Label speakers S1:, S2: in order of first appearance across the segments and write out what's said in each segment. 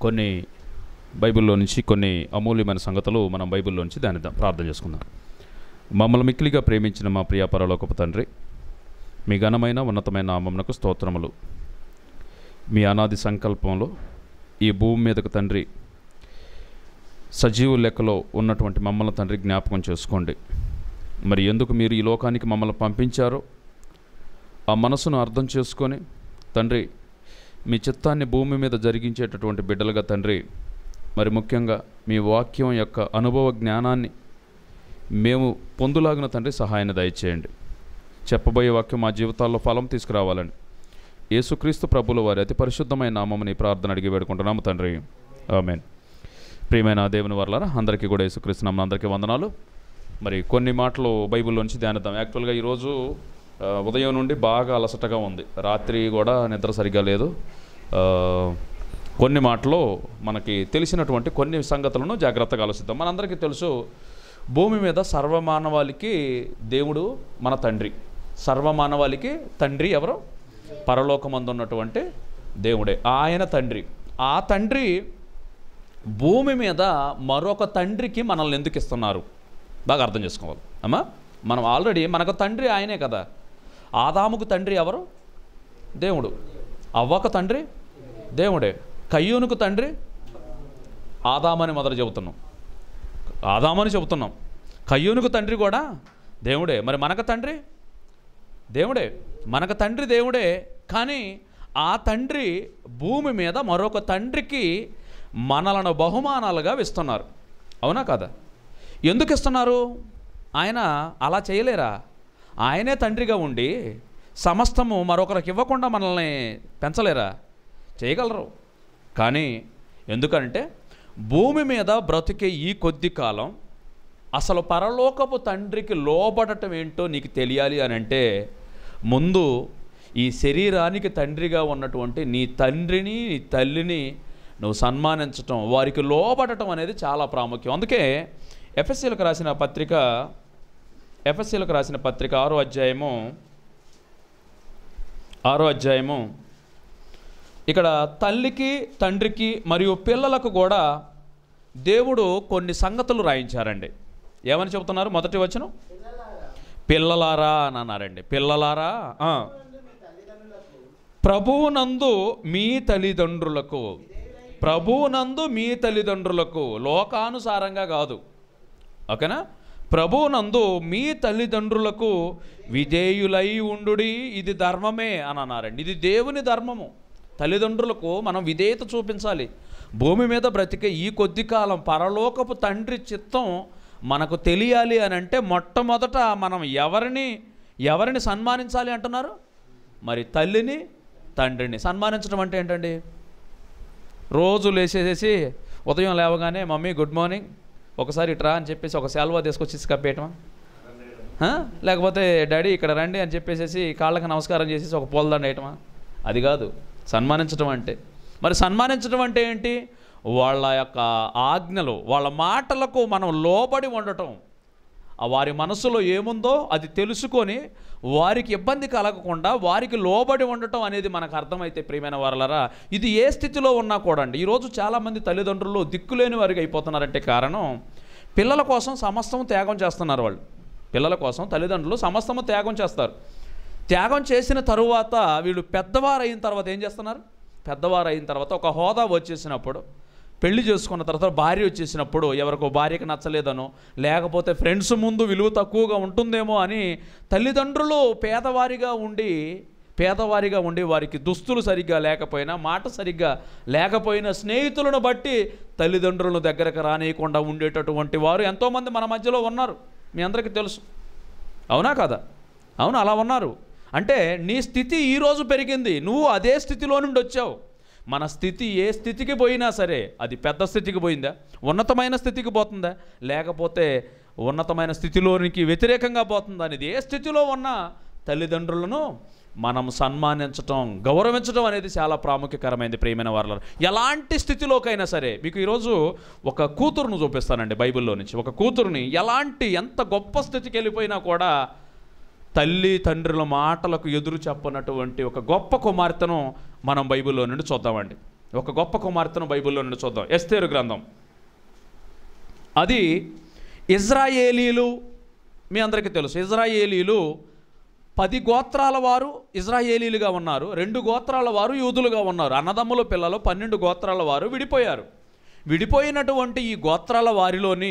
S1: కొన్ని బైబిల్లో నుంచి కొన్ని అమూల్యమైన సంగతులు మనం బైబిల్లో నుంచి దాన్ని దా- ప్రార్థన చేసుకుందాం మమ్మల్ని మిక్కిలిగా ప్రేమించిన మా ప్రియ పరలోకపు తండ్రి మీ ఘనమైన ఉన్నతమైన నామమునకు స్తోత్రములు మీ అనాది సంకల్పంలో ఈ భూమి మీదకు తండ్రి సజీవు లెక్కలో ఉన్నటువంటి మమ్మల్ని తండ్రి జ్ఞాపకం చేసుకోండి మరి ఎందుకు మీరు ఈ లోకానికి మమ్మల్ని పంపించారో ఆ మనసును అర్థం చేసుకొని తండ్రి మీ చిత్తాన్ని భూమి మీద జరిగించేటటువంటి బిడ్డలుగా తండ్రి మరి ముఖ్యంగా మీ వాక్యం యొక్క అనుభవ జ్ఞానాన్ని మేము పొందులాగిన తండ్రి సహాయాన్ని దయచేయండి చెప్పబోయే వాక్యం మా జీవితాల్లో ఫలం తీసుకురావాలని యేసుక్రీస్తు ప్రభుల వారి అతి పరిశుద్ధమైన నామముని ప్రార్థన అడిగి వేడుకుంటున్నాము తండ్రి ఆమెన్ ప్రియమైన దేవుని వర్లారా అందరికీ కూడా యేసుక్రీస్తు నామం అందరికీ వందనాలు మరి కొన్ని మాటలు బైబిల్లోంచి ధ్యానిద్దాం యాక్చువల్గా ఈరోజు ఆ, ఉదయం నుండి బాగా అలసటగా ఉంది రాత్రి కూడా నిద్ర సరిగా లేదు ఆ, కొన్ని మాటలు మనకి తెలిసినటువంటి కొన్ని సంగతులను జాగ్రత్తగా ఆలోచిద్దాం మనందరికీ తెలుసు భూమి మీద సర్వమానవాళికి దేవుడు మన తండ్రి సర్వమానవాళికి తండ్రి ఎవరు పరలోకమందు ఉన్నటువంటి దేవుడే ఆయన తండ్రి ఆ తండ్రి భూమి మీద మరొక తండ్రికి మనల్ని ఎందుకు ఇస్తున్నారు బాగా అర్థం చేసుకోవాలి అమ్మా మనం ఆల్రెడీ మనకు తండ్రి ఆయనే కదా ఆదాముకు తండ్రి ఎవరు దేవుడు అవ్వకు తండ్రి దేవుడే కయ్యూనుకు తండ్రి ఆదామని మొదలు చెబుతున్నాం ఆదామని చెబుతున్నాం కయ్యూనుకు తండ్రి కూడా దేవుడే మరి మనకు తండ్రి దేవుడే మనకు తండ్రి దేవుడే కానీ ఆ తండ్రి భూమి మీద మరొక తండ్రికి మనలను బహుమానాలుగా ఇస్తున్నారు అవునా కదా ఎందుకు ఇస్తున్నారు ఆయన అలా చేయలేరా ఆయనే తండ్రిగా ఉండి సమస్తము మరొకరికి ఇవ్వకుండా మనల్ని పెంచలేరా చేయగలరు కానీ ఎందుకంటే భూమి మీద బ్రతికే ఈ కొద్ది కాలం అసలు పరలోకపు తండ్రికి లోబడటం ఏంటో నీకు తెలియాలి అని అంటే ముందు ఈ శరీరానికి తండ్రిగా ఉన్నటువంటి నీ తండ్రిని నీ తల్లిని నువ్వు సన్మానించటం వారికి లోబడటం అనేది చాలా ప్రాముఖ్యం అందుకే ఎఫ్ఎస్సీలకు రాసిన పత్రిక ఎఫ్ఎస్సీలకు రాసిన పత్రిక ఆరో అధ్యాయము ఆరో అధ్యాయము ఇక్కడ తల్లికి తండ్రికి మరియు పిల్లలకు కూడా దేవుడు కొన్ని సంగతులు రాయించారండి ఏమని చెబుతున్నారు మొదటి వచనం పిల్లలారా అని అన్నారండి పిల్లలారా ఆ. ప్రభువునందు మీ తల్లిదండ్రులకు ప్రభువునందు మీ తల్లిదండ్రులకు లోకానుసారంగా కాదు ఓకేనా ప్రభువునందు మీ తల్లిదండ్రులకు విధేయులై ఉండుడి ఇది ధర్మమే అని అన్నారండి ఇది దేవుని ధర్మము తల్లిదండ్రులకు మనం విధేయత చూపించాలి భూమి మీద బ్రతికే ఈ కొద్ది కాలం పరలోకపు తండ్రి చిత్తం మనకు తెలియాలి అని అంటే మొట్టమొదట మనం ఎవరిని ఎవరిని సన్మానించాలి అంటున్నారు మరి తల్లిని తండ్రిని సన్మానించడం అంటే ఏంటండి రోజు లేచేసేసి ఉదయం లేవగానే మమ్మీ గుడ్ మార్నింగ్ ఒకసారి ఇట్రా అని చెప్పేసి ఒక సెలవు తీసుకొచ్చి కప్పేయటమా ఆ? లేకపోతే డాడీ ఇక్కడ రండి అని చెప్పేసి కాళ్ళకి నమస్కారం చేసేసి ఒక పూలదండ వేయటమా అది కాదు సన్మానించడం అంటే మరి సన్మానించడం అంటే ఏంటి వాళ్ళ యొక్క ఆజ్ఞలు వాళ్ళ మాటలకు మనం లోబడి ఉండటం ఆ వారి మనసులో ఏముందో అది తెలుసుకొని వారికి ఇబ్బంది కలగకుండా వారికి లోబడి ఉండటం అనేది మనకు అర్థమైతే ప్రియమైన వారలరా ఇది ఏ స్థితిలో ఉన్నా కూడా అండి ఈరోజు చాలామంది తల్లిదండ్రులు దిక్కులేని వారికి అయిపోతున్నారంటే కారణం పిల్లల కోసం సమస్తం త్యాగం చేస్తున్నారు వాళ్ళు పిల్లల కోసం తల్లిదండ్రులు సమస్తము త్యాగం చేస్తారు త్యాగం చేసిన తరువాత వీళ్ళు పెద్దవారు అయిన తర్వాత ఏం చేస్తున్నారు పెద్దవారు అయిన తర్వాత ఒక హోదా వచ్చేసినప్పుడు పెళ్లి చేసుకున్న తర్వాత భార్య వచ్చేసినప్పుడు ఎవరికో భార్యకి నచ్చలేదనో లేకపోతే ఫ్రెండ్స్ ముందు విలువ తక్కువగా ఉంటుందేమో అని తల్లిదండ్రులు పేదవారిగా ఉండి పేదవారిగా ఉండి వారికి దుస్తులు సరిగ్గా లేకపోయినా మాట సరిగ్గా లేకపోయినా స్నేహితులను బట్టి తల్లిదండ్రులను దగ్గరకు రానియకుండా ఉండేటటువంటి వారు ఎంతోమంది మన మధ్యలో ఉన్నారు మీ అందరికీ తెలుసు అవునా కదా అవును అలా ఉన్నారు అంటే నీ స్థితి ఈరోజు పెరిగింది నువ్వు అదే స్థితిలో నుండి వచ్చావు మన స్థితి ఏ స్థితికి పోయినా సరే అది పెద్ద స్థితికి పోయిందా ఉన్నతమైన స్థితికి పోతుందా లేకపోతే ఉన్నతమైన స్థితిలోనికి వ్యతిరేకంగా పోతుందా అనేది ఏ స్థితిలో ఉన్న తల్లిదండ్రులను మనం సన్మానించటం గౌరవించడం అనేది చాలా ప్రాముఖ్యకరమైనది ప్రియమైన వారిలో ఎలాంటి స్థితిలోకైనా సరే మీకు ఈరోజు ఒక కూతురును చూపిస్తానండి బైబిల్లో నుంచి ఒక కూతురుని ఎలాంటి ఎంత గొప్ప స్థితికి వెళ్ళిపోయినా కూడా తల్లి తండ్రుల మాటలకు ఎదురు చెప్పనటువంటి ఒక గొప్ప కుమార్తెను మనం బైబిల్లో నుండి చూద్దామండి ఒక గొప్ప కుమార్తెను బైబిల్లో నుండి చూద్దాం ఎస్తేరు గ్రంథం అది ఇజ్రాయేలీలు మీ అందరికీ తెలుసు ఇజ్రాయేలీలు పది గోత్రాల వారు ఇజ్రాయేలీలుగా ఉన్నారు రెండు గోత్రాల వారు యూదులుగా ఉన్నారు అన్నదమ్ముల పిల్లలు పన్నెండు గోత్రాల వారు విడిపోయారు విడిపోయినటువంటి ఈ గోత్రాల వారిలోని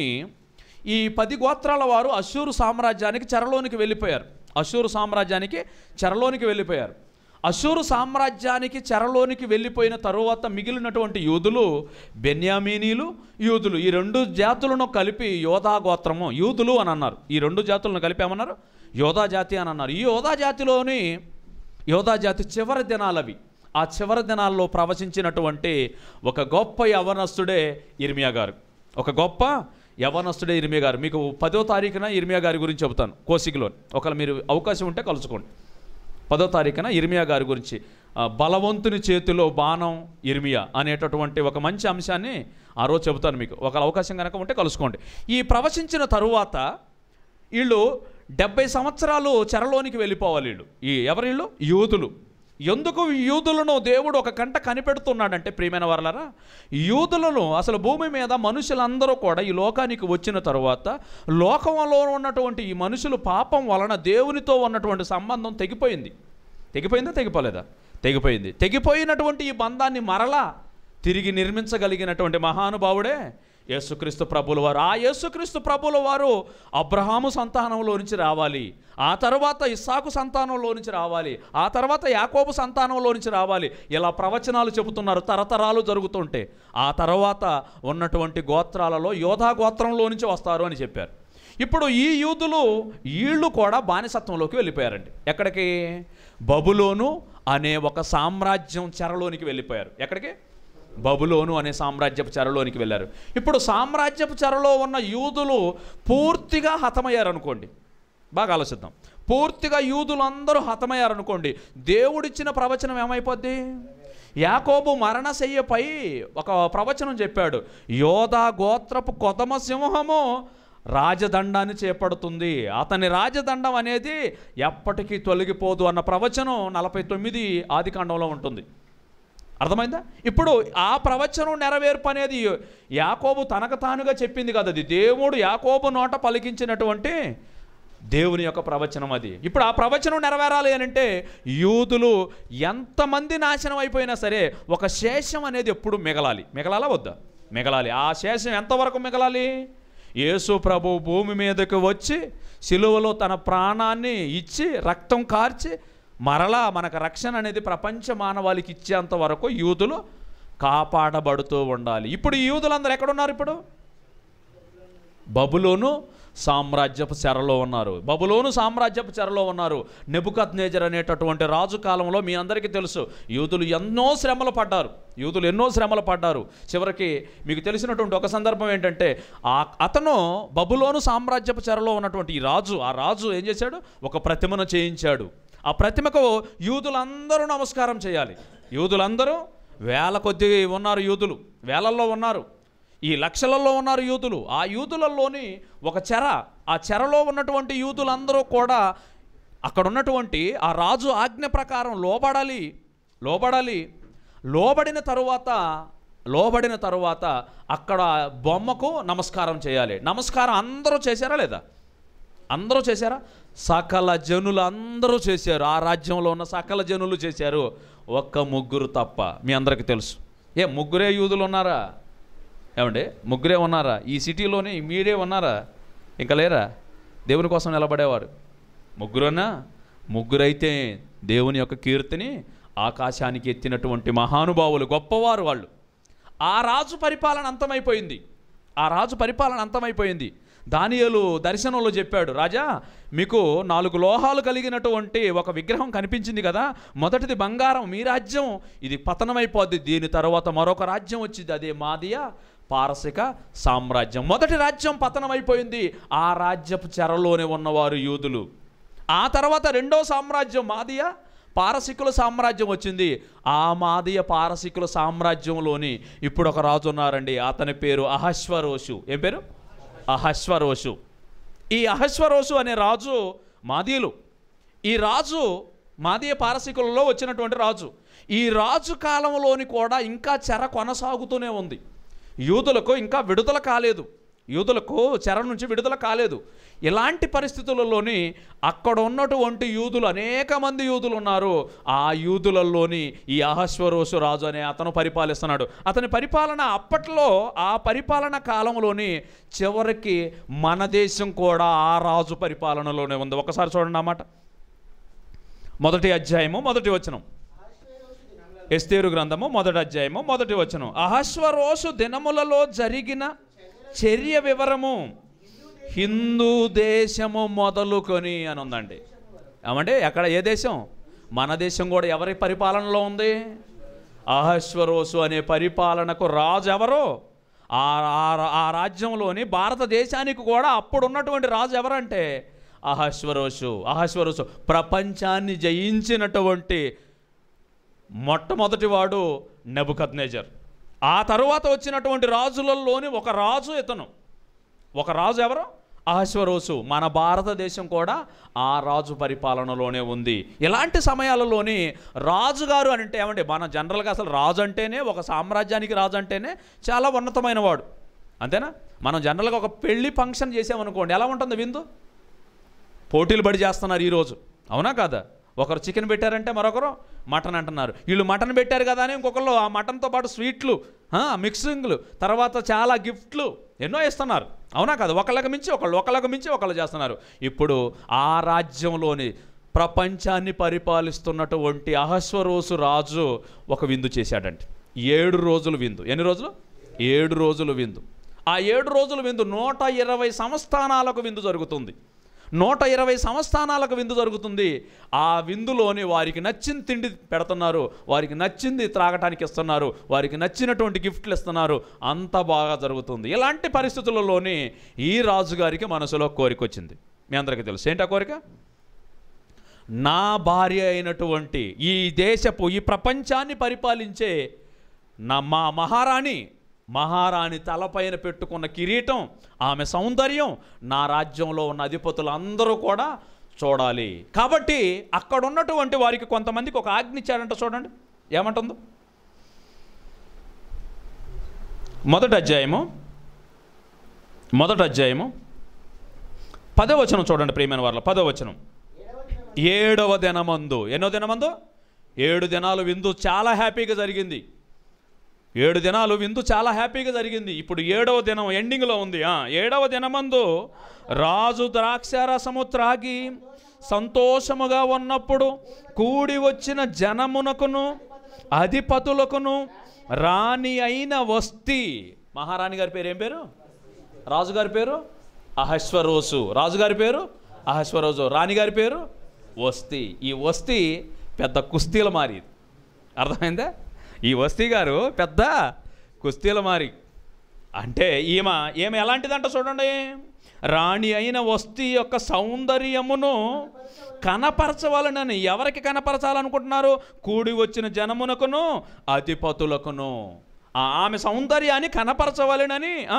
S1: ఈ పది గోత్రాల వారు అశూరు సామ్రాజ్యానికి చెరలోనికి వెళ్ళిపోయారు అశూరు సామ్రాజ్యానికి చెరలోనికి వెళ్ళిపోయారు అశూరు సామ్రాజ్యానికి చెరలోనికి వెళ్ళిపోయిన తరువాత మిగిలినటువంటి యూదులు బెన్యామీనీలు యూదులు ఈ రెండు జాతులను కలిపి యోధా గోత్రము యూదులు అని అన్నారు ఈ రెండు జాతులను కలిపి ఏమన్నారు యోధా జాతి అని అన్నారు ఈ యోధా జాతిలోని యోధా జాతి చివరి దినాలవి ఆ చివరి దినాల్లో ప్రవచించినటువంటి ఒక గొప్ప యవనస్తుడే ఇర్మియా గారు ఒక గొప్ప యవనస్తుడే ఇర్మియా గారు మీకు పదో తారీఖున ఇర్మియా గారి గురించి చెబుతాను కోసికలో ఒకవేళ మీరు అవకాశం ఉంటే కలుసుకోండి పదో తారీఖున ఇర్మియా గారి గురించి ఆ, బలవంతుని చేతిలో బాణం ఇర్మియా అనేటటువంటి ఒక మంచి అంశాన్ని ఆ రోజు చెబుతాను మీకు ఒక అవకాశం కనుక ఉంటే కలుసుకోండి ఈ ప్రవచించిన తరువాత వీళ్ళు డెబ్బై సంవత్సరాలు చెరలోనికి వెళ్ళిపోవాలి వీళ్ళు ఈ ఎవరు వీళ్ళు యూదులు ఎందుకు యూదులను దేవుడు ఒక కంట కనిపెడుతున్నాడంటే ప్రియమైన వారలారా యూదులను అసలు భూమి మీద మనుషులందరూ కూడా ఈ లోకానికి వచ్చిన తరువాత లోకంలో ఉన్నటువంటి ఈ మనుషులు పాపం వలన దేవునితో ఉన్నటువంటి సంబంధం తెగిపోయింది తెగిపోయిందా తెగిపోలేదా తెగిపోయింది తెగిపోయినటువంటి ఈ బంధాన్ని మరలా తిరిగి నిర్మించగలిగినటువంటి మహానుభావుడే యేసుక్రీస్తు ప్రభుల వారు ఆ యేసుక్రీస్తు ప్రభుల వారు అబ్రహాము సంతానంలో నుంచి రావాలి ఆ తర్వాత ఇస్సాకు సంతానంలో నుంచి రావాలి ఆ తర్వాత యాకోబు సంతానంలో నుంచి రావాలి ఇలా ప్రవచనాలు చెబుతున్నారు తరతరాలు జరుగుతుంటే ఆ తర్వాత ఉన్నటువంటి గోత్రాలలో యోధా గోత్రంలో నుంచి వస్తారు అని చెప్పారు ఇప్పుడు ఈ యూదులు వీళ్ళు కూడా బానిసత్వంలోకి వెళ్ళిపోయారండి ఎక్కడికి బబులోను అనే ఒక సామ్రాజ్యం చెరలోనికి వెళ్ళిపోయారు ఎక్కడికి బబులోను అనే సామ్రాజ్యపు చెరలోనికి వెళ్ళారు ఇప్పుడు సామ్రాజ్యపు చెరలో ఉన్న యూదులు పూర్తిగా హతమయ్యారనుకోండి బాగా ఆలోచిద్దాం పూర్తిగా యూదులందరూ హతమయ్యారనుకోండి దేవుడిచ్చిన ప్రవచనం ఏమైపోద్ది యాకోబు మరణశయ్యపై ఒక ప్రవచనం చెప్పాడు యోధా గోత్రపు కొదమ సింహము రాజదండాన్ని చేపడుతుంది అతని రాజదండం అనేది ఎప్పటికీ తొలగిపోదు అన్న ప్రవచనం నలభై తొమ్మిది ఆదికాండంలో ఉంటుంది అర్థమైందా ఇప్పుడు ఆ ప్రవచనం నెరవేర్పు అనేది యాకోబు తనకు తానుగా చెప్పింది కదా అది దేవుడు యాకోబు నోట పలికించినటువంటి దేవుని యొక్క ప్రవచనం అది ఇప్పుడు ఆ ప్రవచనం నెరవేరాలి అని అంటే యూదులు ఎంతమంది నాశనం అయిపోయినా సరే ఒక శేషం అనేది ఎప్పుడు మిగలాలి మిగలాలా వద్దా మిగలాలి ఆ శేషం ఎంతవరకు మిగలాలి యేసు ప్రభు భూమి మీదకు వచ్చి సిలువలో తన ప్రాణాన్ని ఇచ్చి రక్తం కార్చి మరలా మనకు రక్షణ అనేది ప్రపంచ మానవాళికి ఇచ్చేంత వరకు యూదులు కాపాడబడుతూ ఉండాలి ఇప్పుడు ఈ యూదులందరూ ఎక్కడున్నారు ఇప్పుడు బబులోను సామ్రాజ్యపు చెరలో ఉన్నారు బబులోను సామ్రాజ్యపు చెరలో ఉన్నారు నెబుకత్ నేజర్ అనేటటువంటి రాజు కాలంలో మీ అందరికీ తెలుసు యూదులు ఎన్నో శ్రమలు పడ్డారు యూదులు ఎన్నో శ్రమలు పడ్డారు చివరికి మీకు తెలిసినటువంటి ఒక సందర్భం ఏంటంటే ఆ అతను బబులోను సామ్రాజ్యపు చెరలో ఉన్నటువంటి ఈ రాజు ఆ రాజు ఏం చేశాడు ఒక ప్రతిమను చేయించాడు ఆ ప్రతిమకు యూదులందరూ నమస్కారం చేయాలి యూదులందరూ వేల కొద్ది ఉన్నారు యూదులు వేలల్లో ఉన్నారు ఈ లక్షలలో ఉన్నారు యూదులు ఆ యూదులలోని ఒక చెర ఆ చెరలో ఉన్నటువంటి యూదులందరూ కూడా అక్కడ ఉన్నటువంటి ఆ రాజు ఆజ్ఞ ప్రకారం లోబడాలి లోబడాలి లోబడిన తరువాత లోబడిన తరువాత అక్కడ బొమ్మకు నమస్కారం చేయాలి నమస్కారం అందరూ చేశారా లేదా అందరూ చేశారా సకల జనులు అందరూ చేశారు ఆ రాజ్యంలో ఉన్న సకల జనులు చేశారు ఒక్క ముగ్గురు తప్ప మీ అందరికీ తెలుసు ఏ ముగ్గురే యూదులు ఉన్నారా ఏమండి ముగ్గురే ఉన్నారా ఈ సిటీలోనే మీరే ఉన్నారా ఇంకా లేరా దేవుని కోసం నిలబడేవారు ముగ్గురున్నా ముగ్గురైతే దేవుని యొక్క కీర్తిని ఆకాశానికి ఎత్తినటువంటి మహానుభావులు గొప్పవారు వాళ్ళు ఆ రాజు పరిపాలన అంతమైపోయింది ఆ రాజు పరిపాలన అంతమైపోయింది దానియేలు దర్శనంలో చెప్పాడు రాజా మీకు నాలుగు లోహాలు కలిగినటువంటి ఒక విగ్రహం కనిపించింది కదా మొదటిది బంగారం మీ రాజ్యం ఇది పతనమైపోద్ది దీని తర్వాత మరొక రాజ్యం వచ్చింది అదే మాదియా పారసిక సామ్రాజ్యం మొదటి రాజ్యం పతనమైపోయింది ఆ రాజ్యపు చెరలోనే ఉన్నవారు యూదులు ఆ తర్వాత రెండో సామ్రాజ్యం మాదియా పారసికుల సామ్రాజ్యం వచ్చింది ఆ మాదియ పారసికుల సామ్రాజ్యంలోని ఇప్పుడు ఒక రాజు ఉన్నారండి అతని పేరు అహశ్వరోషు ఏం పేరు అహశ్వరోషు ఈ అహశ్వరోషు అనే రాజు మాదీయులు ఈ రాజు మాదీయ పారసీకులలో వచ్చినటువంటి రాజు ఈ రాజు కాలంలోని కూడా ఇంకా చెర కొనసాగుతూనే ఉంది యూదులకు ఇంకా విడుదల కాలేదు యూదులకు చెర నుంచి విడుదల కాలేదు ఇలాంటి పరిస్థితులలోని అక్కడ ఉన్నటువంటి యూదులు అనేక మంది యూదులు ఉన్నారు ఆ యూదులలోని ఈ అహశ్వరోసు రాజు అనే అతను పరిపాలిస్తున్నాడు అతని పరిపాలన అప్పట్లో ఆ పరిపాలన కాలంలోని చివరికి మన దేశం కూడా ఆ రాజు పరిపాలనలోనే ఉంది ఒకసారి చూడండి అన్నమాట మొదటి అధ్యాయము మొదటి వచనం ఎస్తేరు గ్రంథము మొదటి అధ్యాయము మొదటి వచనం అహశ్వరోసు దినములలో జరిగిన చర్య వివరము హిందూ దేశము మొదలుకొని అని ఉందండి ఏమంటే ఎక్కడ ఏ దేశం మన దేశం కూడా ఎవరి పరిపాలనలో ఉంది అహశ్వరోసు అనే పరిపాలనకు రాజు ఎవరు ఆ ఆ- ఆ రాజ్యంలోని భారతదేశానికి కూడా అప్పుడు ఉన్నటువంటి రాజు ఎవరంటే అహశ్వరోసు అహశ్వరోసు ప్రపంచాన్ని జయించినటువంటి మొట్టమొదటి వాడు నెబుకద్నేజర్ ఆ తరువాత వచ్చినటువంటి రాజులలోని ఒక రాజు ఇతను ఒక రాజు ఎవరు అహశ్వరోసు మన భారతదేశం కూడా ఆ రాజు పరిపాలనలోనే ఉంది ఇలాంటి సమయాలలోని రాజుగారు అని అంటే ఏమంటే మన జనరల్గా అసలు రాజు అంటేనే ఒక సామ్రాజ్యానికి రాజు అంటేనే చాలా ఉన్నతమైన వాడు అంతేనా మనం జనరల్గా ఒక పెళ్లి ఫంక్షన్ చేసామనుకోండి ఎలా ఉంటుంది విందు పోటీలు బడి చేస్తున్నారు ఈరోజు అవునా కాదా ఒకరు చికెన్ పెట్టారంటే మరొకరు మటన్ అంటున్నారు వీళ్ళు మటన్ పెట్టారు కదా అని ఇంకొకరు ఆ మటన్తో పాటు స్వీట్లు ఆ, మిక్సింగ్లు తర్వాత చాలా గిఫ్ట్లు ఎన్నో ఇస్తున్నారు అవునా కాదు ఒకళ్ళకి మించి ఒకళ్ళు ఒకళ్ళకి మించి ఒకళ్ళు చేస్తున్నారు ఇప్పుడు ఆ రాజ్యంలోని ప్రపంచాన్ని పరిపాలిస్తున్నటువంటి అహస్వరోసు రాజు ఒక విందు చేశాడంటే ఏడు రోజులు విందు ఎన్ని రోజులు ఏడు రోజులు విందు ఆ ఏడు రోజుల విందు నూట ఇరవై సంస్థానాలకు విందు జరుగుతుంది నూట ఇరవై సంస్థానాలకు విందు జరుగుతుంది ఆ విందులోని వారికి నచ్చిన తిండి పెడుతున్నారు వారికి నచ్చింది త్రాగటానికి ఇస్తున్నారు వారికి నచ్చినటువంటి గిఫ్ట్లు ఇస్తున్నారు అంత బాగా జరుగుతుంది ఇలాంటి పరిస్థితులలోని ఈ రాజుగారికి మనసులో కోరిక వచ్చింది మీ అందరికీ తెలుసు ఏంటి ఆ కోరిక నా భార్య అయినటువంటి ఈ దేశపు ఈ ప్రపంచాన్ని పరిపాలించే నా మా మహారాణి మహారాణి తలపైన పెట్టుకున్న కిరీటం ఆమె సౌందర్యం నా రాజ్యంలో ఉన్న అధిపతులు అందరూ కూడా చూడాలి కాబట్టి అక్కడ ఉన్నటువంటి వారికి కొంతమందికి ఒక ఆజ్ఞ ఇచ్చాడంట చూడండి ఏమంటుందో మొదటి అధ్యాయము మొదటి అధ్యాయము పదవచనం చూడండి ప్రియమైన వాళ్ళ పదవచనం ఏడవ దినమందు ఎన్నో దినమందు ఏడు దినాలు విందు చాలా హ్యాపీగా జరిగింది ఏడు దినాలు విందు చాలా హ్యాపీగా జరిగింది ఇప్పుడు ఏడవ దినం ఎండింగ్లో ఉంది ఆ, ఏడవ దినమందు రాజు ద్రాక్షారసము త్రాగి సంతోషముగా ఉన్నప్పుడు కూడి వచ్చిన జనమునకును అధిపతులకును రాణి అయిన వస్తి మహారాణి గారి పేరు ఏం పేరు రాజుగారి పేరు అహశ్వరోసు రాజుగారి పేరు అహశ్వరోజు రాణిగారి పేరు వస్తి ఈ వస్తి పెద్ద కుస్తీల మారి అర్థమైందా ఈ వస్తీ గారు పెద్ద కుస్తీల మారి అంటే ఈమె ఈమె ఎలాంటిదంట చూడండి రాణి అయిన వస్తీ యొక్క సౌందర్యమును కనపరచవాలనని ఎవరికి కనపరచాలనుకుంటున్నారు కూడి వచ్చిన జనమునకును అధిపతులకును ఆ, ఆమె సౌందర్యాన్ని కనపరచవాలనని ఆ,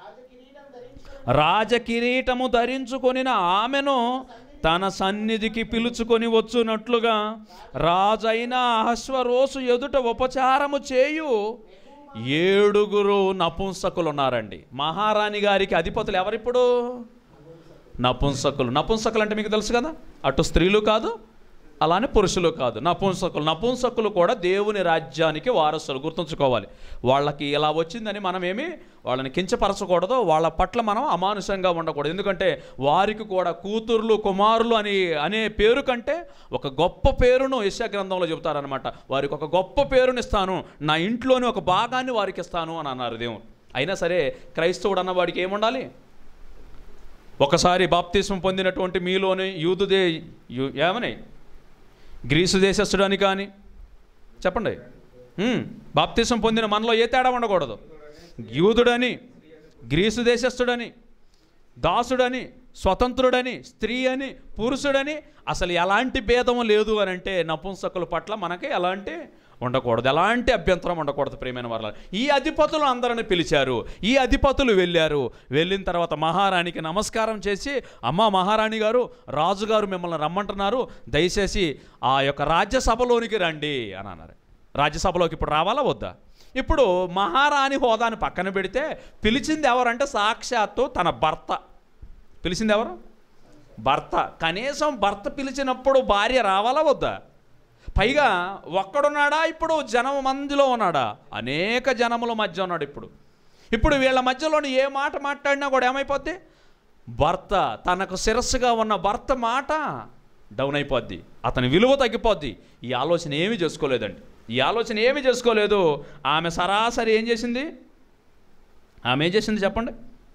S1: రాజకిరీటము ధరించుకొనిన ఆమెను తన సన్నిధికి పిలుచుకొని వచ్చునట్లుగా రాజైన అహశ్వరోసు ఎదుట ఉపచారము చేయు ఏడుగురు నపుంసకులు ఉన్నారండి మహారాణి గారికి అధిపతులు ఎవరిప్పుడు నపుంసకులు నపుంసకులు అంటే మీకు తెలుసు కదా అటు స్త్రీలు కాదు అలానే పురుషులు కాదు నపుంసకులు నపుంసకులు కూడా దేవుని రాజ్యానికి వారసులు గుర్తుంచుకోవాలి వాళ్ళకి ఇలా వచ్చిందని మనం ఏమి వాళ్ళని కించపరచకూడదు వాళ్ళ పట్ల మనం అమానుషంగా ఉండకూడదు ఎందుకంటే వారికి కూడా కూతుర్లు కుమారులు అని అనే పేరు కంటే ఒక గొప్ప పేరును యశా గ్రంథంలో చెబుతారనమాట వారికి ఒక గొప్ప పేరుని ఇస్తాను నా ఇంట్లోని ఒక భాగాన్ని వారికి ఇస్తాను అని అన్నారు దేవుడు అయినా సరే క్రైస్తవుడు అన్నవాడికి ఏముండాలి ఒకసారి బాప్తిస్మం పొందినటువంటి మీలోని యూదుదే యు- ఏమని గ్రీసు దేశస్థుడని కానీ చెప్పండి హ్మ్, బాప్తిస్మం పొందిన మనలో ఏ తేడా ఉండకూడదు యూదుడని గ్రీసు దేశస్థుడని దాసుడని స్వతంత్రుడని స్త్రీ అని పురుషుడని అసలు ఎలాంటి భేదం లేదు అని అంటే నపుంసకుల పట్ల మనకి ఎలాంటి ఉండకూడదు ఎలాంటి అభ్యంతరం ఉండకూడదు ప్రియమైన వాళ్ళ ఈ అధిపతులు అందరిని పిలిచారు ఈ అధిపతులు వెళ్ళారు వెళ్ళిన తర్వాత మహారాణికి నమస్కారం చేసి అమ్మ మహారాణి గారు రాజుగారు మిమ్మల్ని రమ్మంటున్నారు దయచేసి ఆ యొక్క రాజ్యసభలోనికి రండి అని అన్నారు రాజ్యసభలోకి ఇప్పుడు రావాలా వద్దా ఇప్పుడు మహారాణి హోదాని పక్కన పెడితే పిలిచింది ఎవరంటే సాక్షాత్తు తన భర్త పిలిచింది ఎవరు భర్త కనీసం భర్త పిలిచినప్పుడు భార్య రావాలా వద్దా పైగా ఒక్కడున్నాడా ఇప్పుడు జనం మందిలో ఉన్నాడా అనేక జనముల మధ్య ఉన్నాడు ఇప్పుడు ఇప్పుడు వీళ్ళ మధ్యలోని ఏ మాట మాట్లాడినా కూడా ఏమైపోద్ది భర్త తనకు శిరస్సుగా ఉన్న భర్త మాట డౌన్ అయిపోద్ది అతని విలువ తగ్గిపోద్ది ఈ ఆలోచన ఏమీ చేసుకోలేదండి ఈ ఆలోచన ఏమీ చేసుకోలేదు ఆమె సరాసరి ఏం చేసింది ఆమె ఏం చేసింది చెప్పండి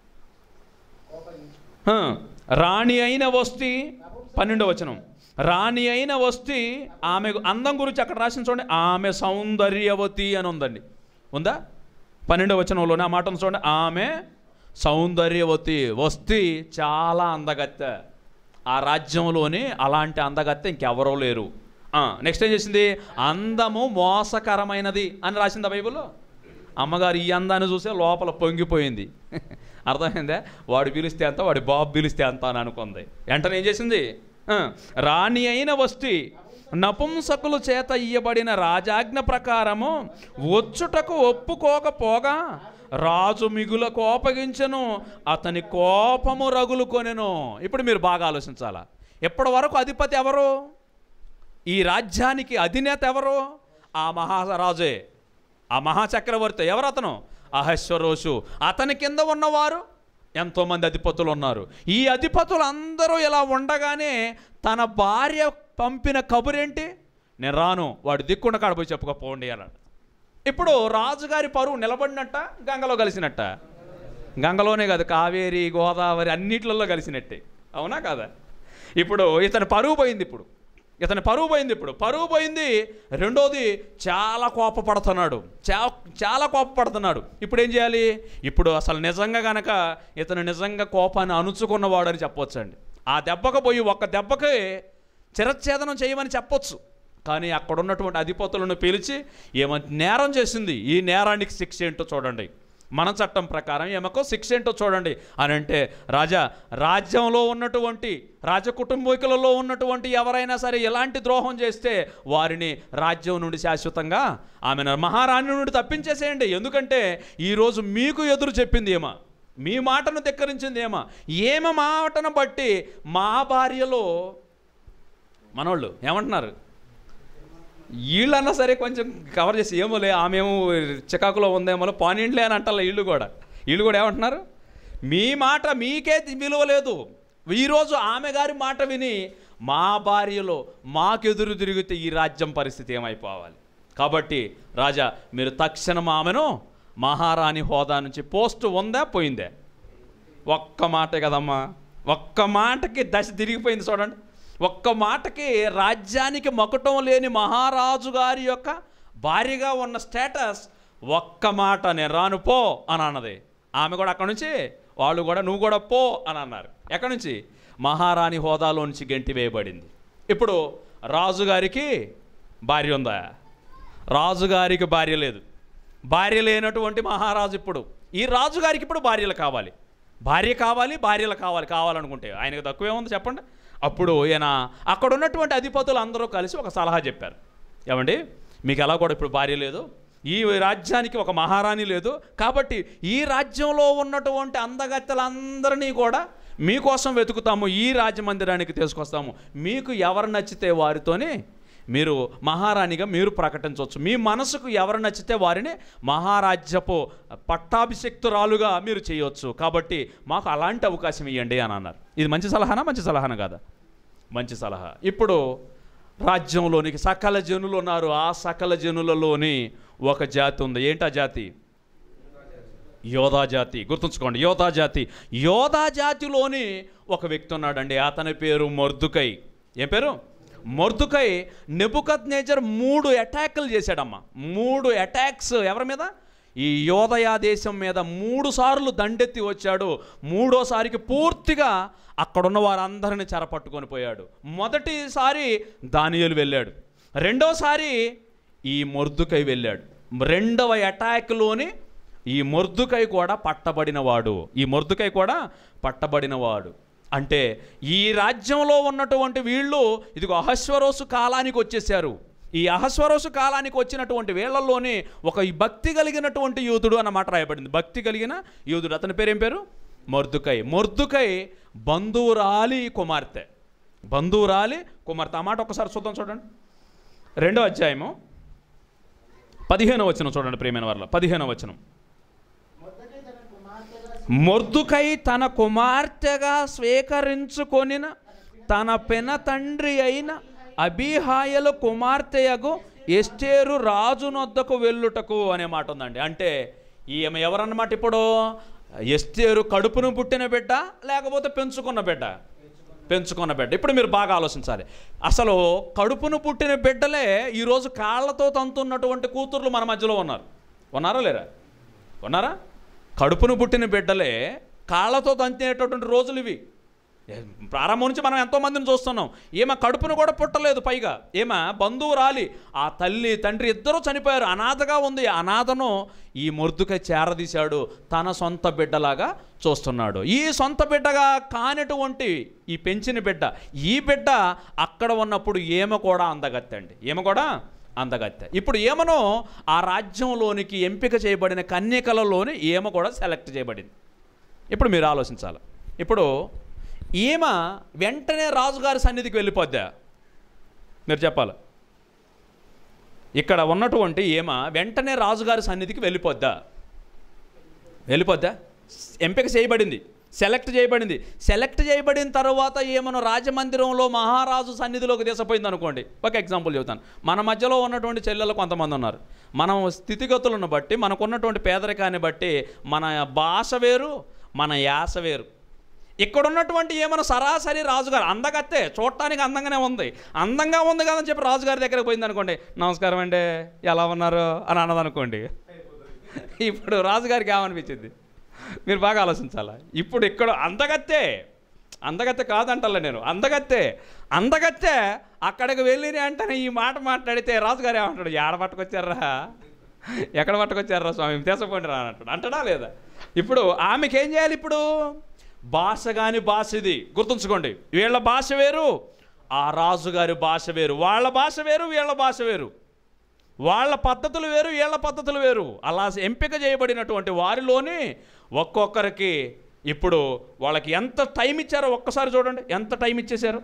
S1: హ, రాణి అయిన వస్తి పన్నెండవ వచనం రాణి అయిన వస్తి ఆమె అందం గురించి అక్కడ రాసిన చూడండి ఆమె సౌందర్యవతి అని ఉందండి ఉందా పన్నెండవ వచనంలోనే ఆ మాట ఉంది చూడండి ఆమె సౌందర్యవతి వస్తి చాలా అందగత్తె ఆ రాజ్యంలోని అలాంటి అందగత్తె ఇంకెవరూ లేరు నెక్స్ట్ ఏం చేసింది అందము మోసకరమైనది అని రాసిందా బైబిల్లో అమ్మగారు ఈ అందాన్ని చూసే లోపల పొంగిపోయింది అర్థమైందా వాడు పిలిస్తే అంత వాడి బాబు పిలిస్తే అంత అని అనుకుంది వెంటనే ఏం చేసింది ఆ, రాణి అయిన వస్తి నపుంసకుల చేత ఇయ్యబడిన రాజాజ్ఞ ప్రకారము వచ్చుటకు ఒప్పుకోకపోగా రాజు మిగుల కోపగించెను అతని కోపము రగులు కొనెను ఇప్పుడు మీరు బాగా ఆలోచించాలా ఎప్పటి వరకు అధిపతి ఎవరు ఈ రాజ్యానికి అధినేత ఎవరు ఆ మహారాజే ఆ మహాచక్రవర్తి ఎవరు అతను అహశ్వరోషు అతని కింద ఉన్నవారు ఎంతోమంది అధిపతులు ఉన్నారు ఈ అధిపతులు అందరూ ఇలా ఉండగానే తన భార్య పంపిన కబురేంటి నేను రాను వాడు దిక్కుండా కాడపోయి చెప్పుకోపోండి అన్నాడు ఇప్పుడు రాజుగారి పరువు నిలబడినట్ట గంగలో కలిసినట్ట గంగలోనే కాదు కావేరి గోదావరి అన్నిట్లలో కలిసినట్టే అవునా కాదా ఇప్పుడు ఇతని పరువు పోయింది ఇప్పుడు ఇతని పరువు పోయింది ఇప్పుడు పరువు పోయింది రెండోది చాలా కోపపడుతున్నాడు చా చాలా కోపపడుతున్నాడు ఇప్పుడు ఏం చేయాలి ఇప్పుడు అసలు నిజంగా గనక ఇతను నిజంగా కోపాన్ని అణుచుకున్నవాడని చెప్పొచ్చండి ఆ దెబ్బకు పోయి ఒక్క దెబ్బకి చిరచ్ఛేదనం చేయమని చెప్పొచ్చు కానీ అక్కడ ఉన్నటువంటి అధిపతులను పిలిచి ఏమంటే నేరం చేసింది ఈ నేరానికి శిక్ష ఏంటో చూడండి మన చట్టం ప్రకారం ఏమకో శిక్ష ఏంటో చూడండి అని అంటే రాజా రాజ్యంలో ఉన్నటువంటి రాజకుటుంబీకులలో ఉన్నటువంటి ఎవరైనా సరే ఎలాంటి ద్రోహం చేస్తే వారిని రాజ్యం నుండి శాశ్వతంగా ఆమెను మహారాణి నుండి తప్పించేసేయండి ఎందుకంటే ఈరోజు మీకు ఎదురు చెప్పింది ఏమా మీ మాటను ధిక్కరించింది ఏమా ఏమ మాటను బట్టి మా భార్యలో మనోళ్ళు ఏమంటున్నారు వీళ్ళన్నా సరే కొంచెం కవర్ చేసి ఏమోలే ఆమెమో చికాకులో ఉందేమో పానింట్లే అని అంటారు వీళ్ళు కూడా వీళ్ళు కూడా ఏమంటున్నారు మీ మాట మీకే విలువ లేదు ఈరోజు ఆమె గారి మాట విని మా భార్యలో మాకెదురు తిరిగితే ఈ రాజ్యం పరిస్థితి ఏమైపోవాలి కాబట్టి రాజా మీరు తక్షణం ఆమెను మహారాణి హోదా నుంచి పోస్ట్ ఉందా పోయిందే ఒక్క మాటే కదమ్మా ఒక్క మాటకి దశ తిరిగిపోయింది చూడండి ఒక్క మాటకి రాజ్యానికి మకుటం లేని మహారాజు గారి యొక్క భార్యగా ఉన్న స్టేటస్ ఒక్క మాట నేను రాను పో అని అన్నది ఆమె కూడా అక్కడ నుంచి వాళ్ళు కూడా నువ్వు కూడా పో అని అన్నారు ఎక్కడి నుంచి మహారాణి హోదాలో నుంచి గెంటి వేయబడింది ఇప్పుడు రాజుగారికి భార్య ఉందా రాజుగారికి భార్య లేదు భార్య లేనటువంటి మహారాజు ఇప్పుడు ఈ రాజుగారికి ఇప్పుడు భార్యలు కావాలి భార్య కావాలి భార్యలు కావాలి కావాలనుకుంటే ఆయనకు తక్కువే ఉంది చెప్పండి అప్పుడు ఈయన అక్కడ ఉన్నటువంటి అధిపతులు అందరూ కలిసి ఒక సలహా చెప్పారు ఏమండి మీకు ఎలా కూడా ఇప్పుడు భార్య లేదు ఈ రాజ్యానికి ఒక మహారాణి లేదు కాబట్టి ఈ రాజ్యంలో ఉన్నటువంటి అందగత్తెలందరినీ కూడా మీకోసం వెతుకుతాము ఈ రాజమందిరానికి తీసుకొస్తాము మీకు ఎవరు నచ్చితే వారితోనే మీరు మహారాణిగా మీరు ప్రకటించవచ్చు మీ మనసుకు ఎవరు నచ్చితే వారిని మహారాజ్యపు పట్టాభిషక్తురాలుగా మీరు చేయవచ్చు కాబట్టి మాకు అలాంటి అవకాశం ఇవ్వండి అని అన్నారు ఇది మంచి సలహానా మంచి సలహానా కాదా మంచి సలహా ఇప్పుడు రాజ్యంలోనికి సకల జనులు ఉన్నారు ఆ సకల జనులలోని ఒక జాతి ఉంది ఏంటా జాతి యోధా జాతి గుర్తుంచుకోండి యోధా జాతి యోధా జాతిలోని ఒక వ్యక్తి ఉన్నాడండి అతని పేరు మొర్దుకై ఏం పేరు మొర్దుకై నెబుకత్ నేచర్ మూడు అటాక్లు చేశాడమ్మా మూడు అటాక్స్ ఎవరి మీద ఈ యోదయ దేశం మీద మూడు సార్లు దండెత్తి వచ్చాడు మూడోసారికి పూర్తిగా అక్కడున్న వారందరిని చెరపట్టుకొని పోయాడు మొదటిసారి దానియేలు వెళ్ళాడు రెండోసారి ఈ మొర్దుకై వెళ్ళాడు రెండవ అటాక్లోని ఈ మొర్దుకై కూడా పట్టబడినవాడు ఈ మొర్దుకై కూడా పట్టబడినవాడు అంటే ఈ రాజ్యంలో ఉన్నటువంటి వీళ్ళు ఇదిగో అహస్వరోసు కాలానికి వచ్చేసారు ఈ అహస్వరోసు కాలానికి వచ్చినటువంటి వీళ్ళల్లోనే ఒక ఈ భక్తి కలిగినటువంటి యూదుడు అన్నమాట రాయబడింది భక్తి కలిగిన యూదుడు అతని పేరేం పేరు మొర్దుకై మొర్దుకై బంధువురాలి కుమార్తె బంధువురాలి కుమార్తె ఆ మాట ఒకసారి చూద్దాం చూడండి రెండో అధ్యాయము పదిహేనో వచనం చూడండి ప్రియమైన వాళ్ళ పదిహేనో వచనం మొర్దుకై తన కుమార్తెగా స్వీకరించుకొనిన తన పెన తండ్రి అయిన అబీహాయలు కుమార్తెయగు ఎస్టేరు రాజునొద్దకు వెళ్ళుటకు అనే మాట ఉందండి అంటే ఈమె ఎవరన్నమాట ఇప్పుడు ఎస్టేరు కడుపును పుట్టిన బిడ్డ లేకపోతే పెంచుకున్న బిడ్డ పెంచుకున్న బిడ్డ ఇప్పుడు మీరు బాగా ఆలోచించాలి అసలు కడుపును పుట్టిన బిడ్డలే ఈరోజు కాళ్ళతో తంతున్నటువంటి కూతుర్లు మన మధ్యలో ఉన్నారు ఉన్నారా లేరా ఉన్నారా కడుపును పుట్టిన బిడ్డలే కాళ్ళతో తంతేటటువంటి రోజులు ఇవి ఏ, ప్రారంభం నుంచి మనం ఎంతోమందిని చూస్తున్నాం ఈమె కడుపును కూడా పుట్టలేదు పైగా ఈమె బంధువు రాలి ఆ తల్లి తండ్రి ఇద్దరూ చనిపోయారు అనాథగా ఉంది ఆ అనాథను ఈ మొర్దుకై చేరదీశాడు తన సొంత బిడ్డలాగా చూస్తున్నాడు ఈ సొంత బిడ్డగా కానటువంటి ఈ పెంచిన బిడ్డ ఈ బిడ్డ అక్కడ ఉన్నప్పుడు ఈమె కూడా అందగత్తండి ఈమె కూడా అందగత్తె ఇప్పుడు ఏమనో ఆ రాజ్యంలోనికి ఎంపిక చేయబడిన కన్యకలలోని ఈమె కూడా సెలెక్ట్ చేయబడింది ఇప్పుడు మీరు ఆలోచించాలి ఇప్పుడు ఈమె వెంటనే రాజుగారి సన్నిధికి వెళ్ళిపోద్దా మీరు చెప్పాలి ఇక్కడ ఉన్నటువంటి ఈమె వెంటనే రాజుగారి సన్నిధికి వెళ్ళిపోద్దా వెళ్ళిపోద్దా ఎంపిక చేయబడింది సెలెక్ట్ చేయబడింది సెలెక్ట్ చేయబడిన తర్వాత ఏమన్నా రాజమందిరంలో మహారాజు సన్నిధిలోకి తీసపోయింది అనుకోండి ఒక ఎగ్జాంపుల్ చెబుతాను మన మధ్యలో ఉన్నటువంటి చెల్లెలు కొంతమంది ఉన్నారు మనం స్థితిగతులను బట్టి మనకున్నటువంటి పేదరికాన్ని బట్టి మన భాష వేరు మన యాస వేరు ఇక్కడ ఉన్నటువంటి ఏమైనా సరాసరి రాజుగారు అందగత్తే చూడటానికి అందంగానే ఉంది అందంగా ఉంది కదని చెప్పి రాజుగారి దగ్గరికి పోయింది అనుకోండి నమస్కారం అండి ఎలా ఉన్నారు అని అన్నదనుకోండి ఇప్పుడు రాజుగారికి ఏమనిపించింది మీరు బాగా ఆలోచించాలా ఇప్పుడు ఇక్కడ అందగత్తే అందగత్తె కాదంటలే నేను అందగత్తే అందగత్తే అక్కడికి వెళ్ళిన వెంటనే ఈ మాట మాట్లాడితే రాజుగారు ఏమంటాడు ఏడ పట్టుకొచ్చారా ఎక్కడ పట్టుకొచ్చారా స్వామి తీసపోండి రా అంటాడు అంటాడా లేదా ఇప్పుడు ఆమెకి ఏం చేయాలి ఇప్పుడు భాష కాని భాష ఇది గుర్తుంచుకోండి వీళ్ళ భాష వేరు ఆ రాజుగారి భాష వేరు వాళ్ళ భాష వేరు వీళ్ళ భాష వేరు వాళ్ళ పద్ధతులు వేరు వీళ్ళ పద్ధతులు వేరు అలా ఎంపిక చేయబడినటువంటి వారిలోని ఒక్కొక్కరికి ఇప్పుడు వాళ్ళకి ఎంత టైం ఇచ్చారో ఒక్కసారి చూడండి ఎంత టైం ఇచ్చేశారు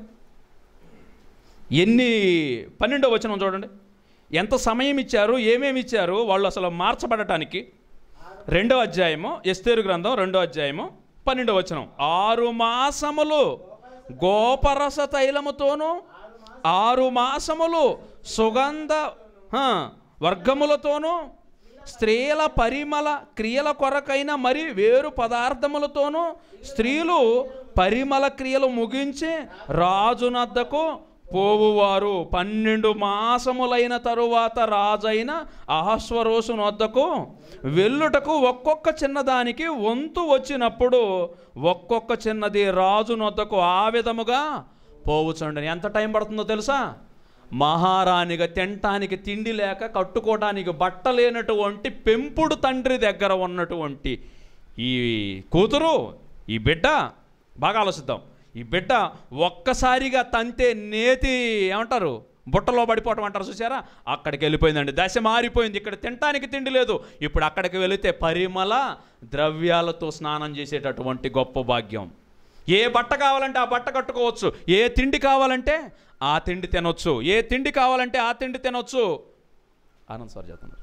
S1: ఎన్ని పన్నెండో వచనం చూడండి ఎంత సమయం ఇచ్చారు ఏమేమి ఇచ్చారు వాళ్ళు అసలు మార్చబడటానికి రెండో అధ్యాయము ఎస్తేరు గ్రంథం రెండో అధ్యాయము పన్నెండో వచనం ఆరు మాసములు గోపరస తైలముతోనూ ఆరు మాసములు సుగంధ హ, వర్గములతోనూ స్త్రీల పరిమళ క్రియల కొరకైన మరి వేరు పదార్థములతోనూ స్త్రీలు పరిమళ క్రియలు ముగించి రాజునద్దకు పోవువారు పన్నెండు మాసములైన తరువాత రాజైన అహస్వరోసు నొద్దకు వెళ్ళుటకు ఒక్కొక్క చిన్నదానికి వంతు వచ్చినప్పుడు ఒక్కొక్క చిన్నది రాజు నొద్దకు ఆ విధముగా పోవుచుండని ఎంత టైం పడుతుందో తెలుసా మహారాణిగా తినటానికి తిండి లేక కట్టుకోవడానికి బట్ట లేనటువంటి పెంపుడు తండ్రి దగ్గర ఉన్నటువంటి ఈ కూతురు ఈ బిడ్డ బాగా ఆలోచిద్దాం ఈ బిడ్డ ఒక్కసారిగా తంతే నేతి ఏమంటారు బుట్టలో పడిపోవటం అంటారు చూసారా అక్కడికి వెళ్ళిపోయిందండి దశ మారిపోయింది ఇక్కడ తినటానికి తిండి లేదు ఇప్పుడు అక్కడికి వెళితే పరిమళ ద్రవ్యాలతో స్నానం చేసేటటువంటి గొప్ప భాగ్యం ఏ బట్ట కావాలంటే ఆ బట్ట కట్టుకోవచ్చు ఏ తిండి కావాలంటే ఆ తిండి తినొచ్చు ఏ తిండి కావాలంటే ఆ తిండి తినొచ్చు ఆనంద్ సార్ చెప్తున్నారు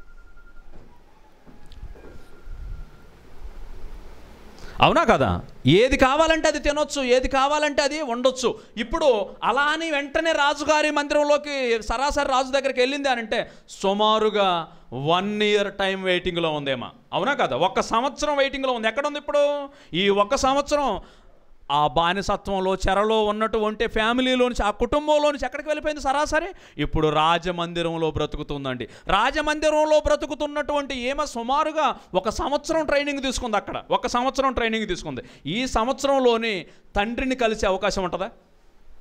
S1: అవునా కదా ఏది కావాలంటే అది తినొచ్చు ఏది కావాలంటే అది ఉండొచ్చు ఇప్పుడు అలా అని వెంటనే రాజుగారి మందిరంలోకి సరాసరి రాజు దగ్గరికి వెళ్ళింది అని అంటే సుమారుగా వన్ ఇయర్ టైం వెయిటింగ్లో ఉందేమా అవునా కదా ఒక్క సంవత్సరం వెయిటింగ్లో ఉంది ఎక్కడ ఉంది ఇప్పుడు ఈ ఒక్క సంవత్సరం ఆ బానిసత్వంలో చెరలో ఉన్నటువంటి ఫ్యామిలీలో నుంచి ఆ కుటుంబంలో నుంచి ఎక్కడికి వెళ్ళిపోయింది సరాసరి ఇప్పుడు రాజమందిరంలో బ్రతుకుతుందండి రాజమందిరంలో బ్రతుకుతున్నటువంటి ఏమో సుమారుగా ఒక సంవత్సరం ట్రైనింగ్ తీసుకుంది అక్కడ ఒక సంవత్సరం ట్రైనింగ్ తీసుకుంది ఈ సంవత్సరంలోని తండ్రిని కలిసే అవకాశం ఉంటుందా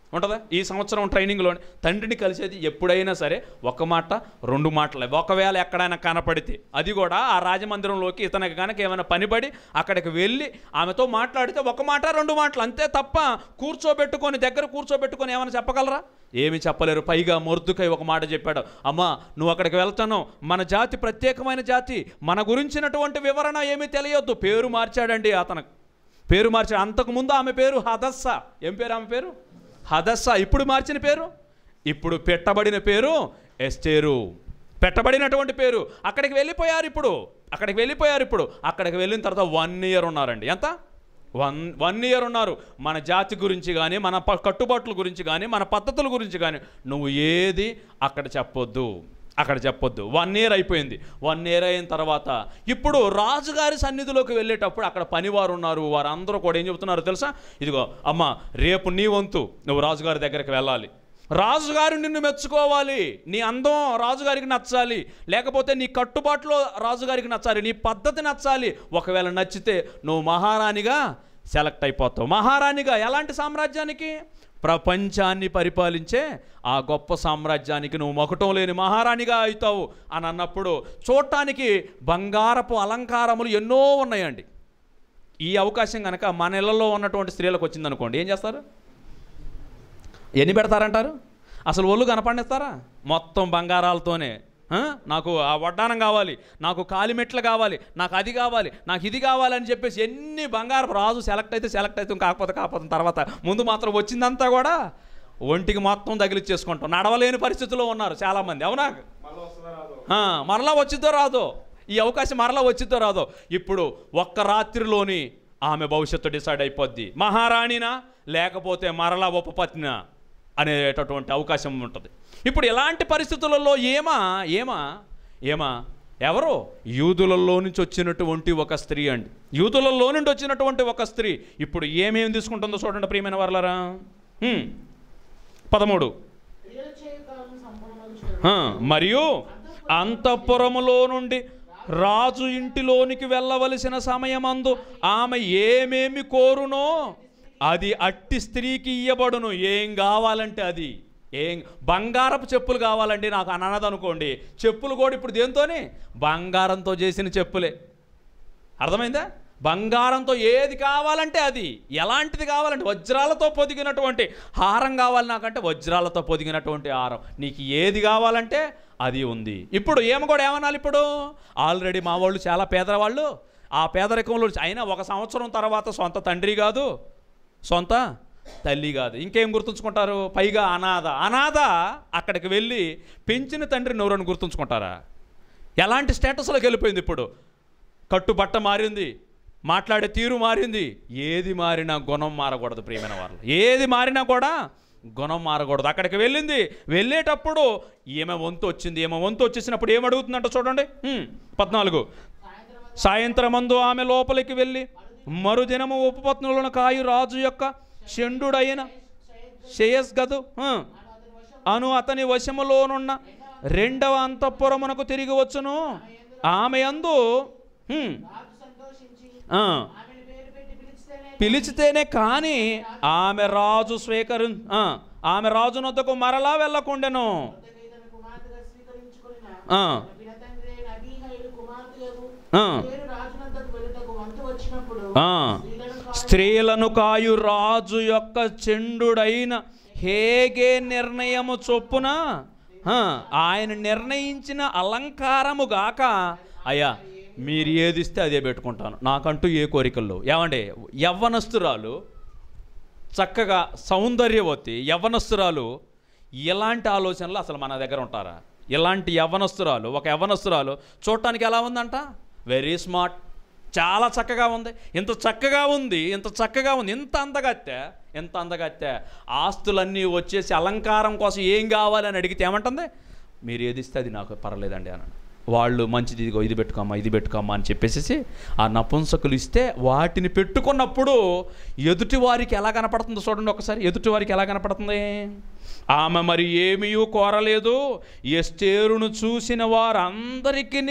S1: ఉంటుందా ఈ సంవత్సరం ట్రైనింగ్లో తండ్రిని కలిసేది ఎప్పుడైనా సరే ఒక మాట రెండు మాటలే ఒకవేళ ఎక్కడైనా కనపడితే అది కూడా ఆ రాజమందిరంలోకి ఇతనికి కనుక ఏమైనా పనిపడి అక్కడికి వెళ్ళి ఆమెతో మాట్లాడితే ఒక మాట రెండు మాటలు అంతే తప్ప కూర్చోబెట్టుకొని దగ్గర కూర్చోబెట్టుకొని ఏమైనా చెప్పగలరా ఏమి చెప్పలేరు పైగా మొర్దుకై ఒక మాట చెప్పాడు అమ్మా నువ్వు అక్కడికి వెళ్తాను మన జాతి ప్రత్యేకమైన జాతి మన గురించినటువంటి వివరణ ఏమీ తెలియొద్దు పేరు మార్చాడండి అతను పేరు మార్చాడు అంతకుముందు ఆమె పేరు హదస్స ఏం పేరు ఆమె పేరు హదస్స ఇప్పుడు మార్చిన పేరు ఇప్పుడు పెట్టబడిన పేరు ఎస్టేరు పెట్టబడినటువంటి పేరు అక్కడికి వెళ్ళిపోయారు ఇప్పుడు అక్కడికి వెళ్ళిపోయారు ఇప్పుడు అక్కడికి వెళ్ళిన తర్వాత వన్ ఇయర్ ఉన్నారండి ఎంత వన్ వన్ ఇయర్ ఉన్నారు మన జాతి గురించి కానీ మన ప- కట్టుబాట్ల గురించి కానీ మన పద్ధతుల గురించి కానీ నువ్వు ఏది అక్కడ చెప్పొద్దు అక్కడ చెప్పొద్దు వన్ ఇయర్ అయిపోయింది వన్ ఇయర్ అయిన తర్వాత ఇప్పుడు రాజుగారి సన్నిధిలోకి వెళ్ళేటప్పుడు అక్కడ పనివారు ఉన్నారు వారందరూ కూడా ఏం చెబుతున్నారు తెలుసా ఇదిగో అమ్మ రేపు నీ వంతు నువ్వు రాజుగారి దగ్గరికి వెళ్ళాలి రాజుగారు నిన్ను మెచ్చుకోవాలి నీ అందం రాజుగారికి నచ్చాలి లేకపోతే నీ కట్టుబాటులో రాజుగారికి నచ్చాలి నీ పద్ధతి నచ్చాలి ఒకవేళ నచ్చితే నువ్వు మహారాణిగా సెలెక్ట్ అయిపోతావు మహారాణిగా ఎలాంటి సామ్రాజ్యానికి ప్రపంచాన్ని పరిపాలించే ఆ గొప్ప సామ్రాజ్యానికి నువ్వు మొకటం లేని మహారాణిగా అవుతావు అని అన్నప్పుడు చూడటానికి బంగారపు అలంకారములు ఎన్నో ఉన్నాయండి ఈ అవకాశం కనుక మన ఇళ్లలో ఉన్నటువంటి స్త్రీలకు వచ్చిందనుకోండి ఏం చేస్తారు ఎన్ని పెడతారంటారు అసలు ఒళ్ళు కనపడిస్తారా మొత్తం బంగారాలతోనే ఆ? నాకు ఆ వడ్డానం కావాలి నాకు కాలిమెట్లు కావాలి నాకు అది కావాలి నాకు ఇది కావాలని చెప్పేసి ఎన్ని బంగారం రాజు సెలెక్ట్ అయితే సెలెక్ట్ అవుతాం కాకపోతే కాకపోతే తర్వాత ముందు మాత్రం వచ్చిందంతా కూడా ఒంటికి మొత్తం తగిలిచ్చేసుకుంటాం నడవలేని పరిస్థితిలో ఉన్నారు చాలామంది అవునా ఆ, మరలా వచ్చిద్దో రాదో ఈ అవకాశం మరలా వచ్చిద్దో రాదో ఇప్పుడు ఒక్క రాత్రిలోని ఆమె భవిష్యత్తు డిసైడ్ అయిపోద్ది మహారాణినా లేకపోతే మరలా ఉపపత్నినా అనేటటువంటి అవకాశం ఉంటుంది ఇప్పుడు ఇలాంటి పరిస్థితులలో ఏమా ఏమా ఏమా ఎవరు యూదులలో నుంచి వచ్చినటువంటి ఒక స్త్రీ అండి యూదులలో నుండి వచ్చినటువంటి ఒక స్త్రీ ఇప్పుడు ఏమేమి తీసుకుంటుందో చూడండి ప్రియమైన వర్లరా హ్మ్. పదమూడు
S2: క్రియలు చేయు కాలం సంపూర్ణమగుచున్నది.
S1: ఆ, మరియు అంతఃపురములో నుండి రాజు ఇంటిలోనికి వెళ్ళవలసిన సమయమందు ఆమె ఏమేమి కోరునో అది అట్టి స్త్రీకి ఇయ్యబడును ఏం కావాలంటే అది ఏం బంగారపు చెప్పులు కావాలండి నాకు అని అన్నదనుకోండి చెప్పులు కూడా ఇప్పుడు దేంతోనే బంగారంతో చేసిన చెప్పులే అర్థమైందా బంగారంతో ఏది కావాలంటే అది ఎలాంటిది కావాలంటే వజ్రాలతో పొదిగినటువంటి హారం కావాలి నాకంటే వజ్రాలతో పొదిగినటువంటి హారం నీకు ఏది కావాలంటే అది ఉంది ఇప్పుడు ఏమ కూడా ఏమనాలి ఇప్పుడు ఆల్రెడీ మా వాళ్ళు చాలా పేదవాళ్ళు ఆ పేదరికంలో అయినా ఒక సంవత్సరం తర్వాత సొంత తండ్రి కాదు సొంత తల్లి కాదు ఇంకేం గుర్తుంచుకుంటారు పైగా అనాథ అనాథ అక్కడికి వెళ్ళి పెంచిన తండ్రి నోరని గుర్తుంచుకుంటారా ఎలాంటి స్టేటస్లోకి వెళ్ళిపోయింది ఇప్పుడు కట్టుబట్ట మారింది మాట్లాడే తీరు మారింది ఏది మారినా గుణం మారకూడదు ప్రియమైన వాళ్ళు ఏది మారినా కూడా గుణం మారకూడదు అక్కడికి వెళ్ళింది వెళ్ళేటప్పుడు ఈమె వంతు వచ్చింది ఈమె వంతు వచ్చేసినప్పుడు ఏం అడుగుతుందంట చూడండి హ్మ్, పద్నాలుగు సాయంత్రం మందు ఆమె లోపలికి వెళ్ళి మరుదినము ఉపపత్నులను కాయు రాజు యొక్క షండుడైన శ్రేయస్ గదు ఆ, అను అతని వశములోనున్న రెండవ అంతఃపురమునకు తిరిగి వచ్చును ఆమె అందు హ్మ్,
S2: రాజు సంతోషించి
S1: ఆ,
S2: ఆమెను పేరు పెట్టి పిలిచితేనే
S1: పిలిచితేనే కానీ ఆమె రాజు స్వీకరి ఆ, ఆమె రాజు నొద్దకు మరలా వెళ్ళకుండెను
S2: కొత్తగా ఇతను కుమార్తెగా స్వీకరించుకొనిన
S1: ఆ,
S2: తన పినతండ్రి అయిన అబీహైలు కుమార్తెయగు
S1: ఆ,
S2: పేరు రాజునంతకు వెలుటకు వంతు వచ్చినప్పుడు
S1: ఆ.
S2: స్త్రీలను కాదు
S1: స్త్రీలను కాయు రాజు యొక్క చెండుడైన హేగే నిర్ణయము చొప్పున ఆ, ఆయన నిర్ణయించిన అలంకారము గాక అయ్యా మీరు ఏది ఇస్తే అదే పెట్టుకుంటాను నాకంటూ ఏ కోరికలు ఏమండి యవ్వనస్తురాలు చక్కగా సౌందర్యవతి యవ్వనస్తురాలు ఇలాంటి ఆలోచనలు అసలు మన దగ్గర ఉంటారా ఇలాంటి యవ్వనస్తురాలు ఒక యవ్వనస్తురాలు చూడటానికి ఎలా ఉందంట వెరీ స్మార్ట్ చాలా చక్కగా ఉంది ఇంత చక్కగా ఉంది ఇంత చక్కగా ఉంది ఇంత అందగత్తె ఎంత అందగత్తె ఆస్తులన్నీ వచ్చేసి అలంకారం కోసం ఏం కావాలని అడిగితే ఏమంటుంది మీరు ఏది ఇస్తే అది నాకు పర్లేదండి అన్నాడు వాళ్ళు మంచిది ఇదిగో ఇది పెట్టుకోమ్మా ఇది పెట్టుకోమ్మా అని చెప్పేసి ఆ నపుంసకులు ఇస్తే వాటిని పెట్టుకున్నప్పుడు ఎదుటి వారికి ఎలా కనపడుతుందో చూడండి ఒకసారి ఎదుటి వారికి ఎలా కనపడుతుంది ఆమె మరి ఏమీ కోరలేదు ఎస్తేరును చూసిన వారందరికీ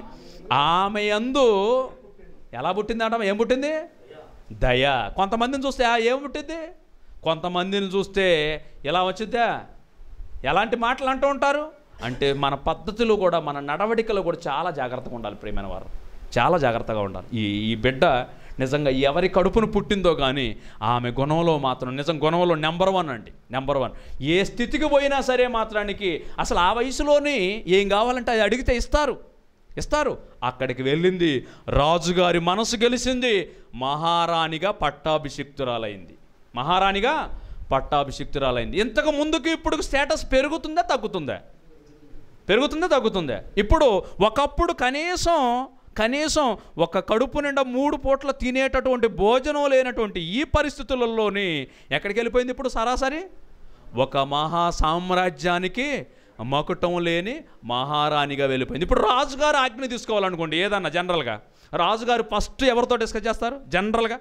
S1: ఆమె యందు ఎలా పుట్టింది అంటాం ఏం పుట్టింది దయ కొంతమందిని చూస్తే ఆ ఏం పుట్టింది కొంతమందిని చూస్తే ఎలా వచ్చిద్దా ఎలాంటి మాటలు అంటూ ఉంటారు అంటే మన పద్ధతులు కూడా మన నడవడికలు కూడా చాలా జాగ్రత్తగా ఉండాలి ప్రేమైన వారు చాలా జాగ్రత్తగా ఉండాలి ఈ ఈ బిడ్డ నిజంగా ఎవరి కడుపును పుట్టిందో కానీ ఆమె గుణంలో మాత్రం నిజం గుణంలో నెంబర్ వన్ అండి నెంబర్ వన్ ఏ స్థితికి పోయినా సరే మాత్రానికి అసలు ఆ వయసులోని ఏం కావాలంటే అది అడిగితే ఇస్తారు ఇస్తారు అక్కడికి వెళ్ళింది రాజుగారి మనసు గెలిచింది మహారాణిగా పట్టాభిషిక్తురాలైంది మహారాణిగా పట్టాభిషిక్తురాలైంది ఇంతకు ముందుకు ఇప్పుడు స్టేటస్ పెరుగుతుందా తగ్గుతుందా పెరుగుతుందా తగ్గుతుందా ఇప్పుడు ఒకప్పుడు కనీసం కనీసం ఒక కడుపు నిండా మూడు పూట్ల తినేటటువంటి భోజనం లేనటువంటి ఈ పరిస్థితులలోని ఎక్కడికి వెళ్ళిపోయింది ఇప్పుడు సరాసరి ఒక మహా సామ్రాజ్యానికి మకుటం లేని మహారాణిగా వెళ్ళిపోయింది ఇప్పుడు రాజుగారు ఆజ్ఞ తీసుకోవాలనుకోండి ఏదన్నా జనరల్గా రాజుగారు ఫస్ట్ ఎవరితో డిస్కస్ చేస్తారు జనరల్గా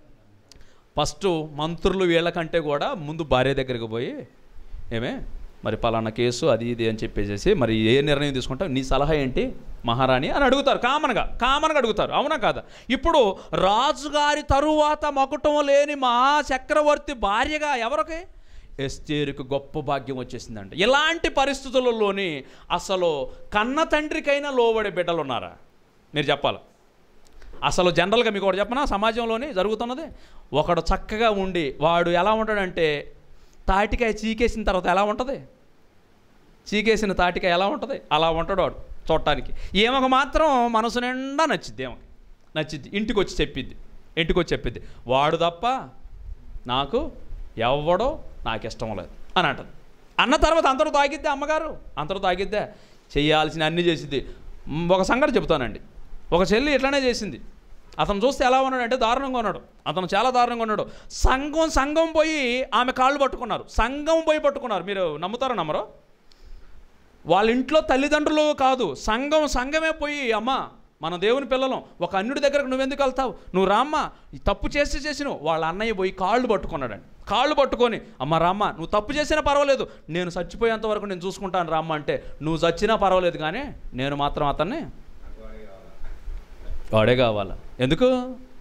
S1: ఫస్ట్ మంత్రులు వీళ్ళకంటే కూడా ముందు భార్య దగ్గరికి పోయి ఏమే మరి పలానా కేసు అది ఇది అని చెప్పేసి మరి ఏ నిర్ణయం తీసుకుంటావు నీ సలహా ఏంటి మహారాణి అని అడుగుతారు కామన్గా కామన్గా అడుగుతారు అవునా కాదా ఇప్పుడు రాజుగారి తరువాత మకుటం లేని మహా చక్రవర్తి భార్యగా ఎవరికి ఎస్తేరుకు గొప్ప భాగ్యం వచ్చేసిందంట ఇలాంటి పరిస్థితులలోని అసలు కన్న తండ్రికైనా లోబడే బిడ్డలు ఉన్నారా మీరు చెప్పాలి అసలు జనరల్గా మీకు ఒకటి చెప్పనా సమాజంలోని జరుగుతున్నది ఒకడు చక్కగా ఉండి వాడు ఎలా ఉంటాడంటే తాటికాయ చీకేసిన తర్వాత ఎలా ఉంటుంది చీకేసిన తాటికాయ ఎలా ఉంటుంది అలా ఉంటాడు వాడు చూడటానికి ఏమొక మాత్రం మనసు నిండా నచ్చిద్ది ఏమకి నచ్చిద్ది ఇంటికి వచ్చి చెప్పిద్ది ఇంటికి వచ్చి చెప్పిద్ది వాడు తప్ప నాకు ఎవడో నాకు ఇష్టం లేదు అని అంటది అన్న తర్వాత అందరూ తాగిద్దే అమ్మగారు అందరూ తాగిద్దే చేయాల్సిన అన్నీ చేసిద్ది మ్, ఒక సంగతి చెబుతానండి ఒక చెల్లి ఇట్లానే చేసింది అతను చూస్తే ఎలా ఉన్నాడు అంటే దారుణంగా ఉన్నాడు అతను చాలా దారుణంగా ఉన్నాడు సంఘం సంఘం పోయి ఆమె కాళ్ళు పట్టుకున్నారు సంఘం పోయి పట్టుకున్నారు మీరు నమ్ముతారో నమ్మరో వాళ్ళ ఇంట్లో తల్లిదండ్రులు కాదు సంఘం సంఘమే పోయి అమ్మ మన దేవుని పిల్లలం ఒక అన్యుడి దగ్గరకు నువ్వెందుకు వెళ్తావు నువ్వు రామ్మ ఈ తప్పు చేసి చేసిను వాళ్ళ అన్నయ్య పోయి కాళ్ళు పట్టుకున్నాడండి కాళ్ళు పట్టుకొని అమ్మ రామ్మ నువ్వు తప్పు చేసినా పర్వాలేదు నేను చచ్చిపోయేంత వరకు నేను చూసుకుంటాను రామ్మ అంటే నువ్వు చచ్చినా పర్వాలేదు కానీ నేను మాత్రం అతన్ని వాడే కావాలా ఎందుకు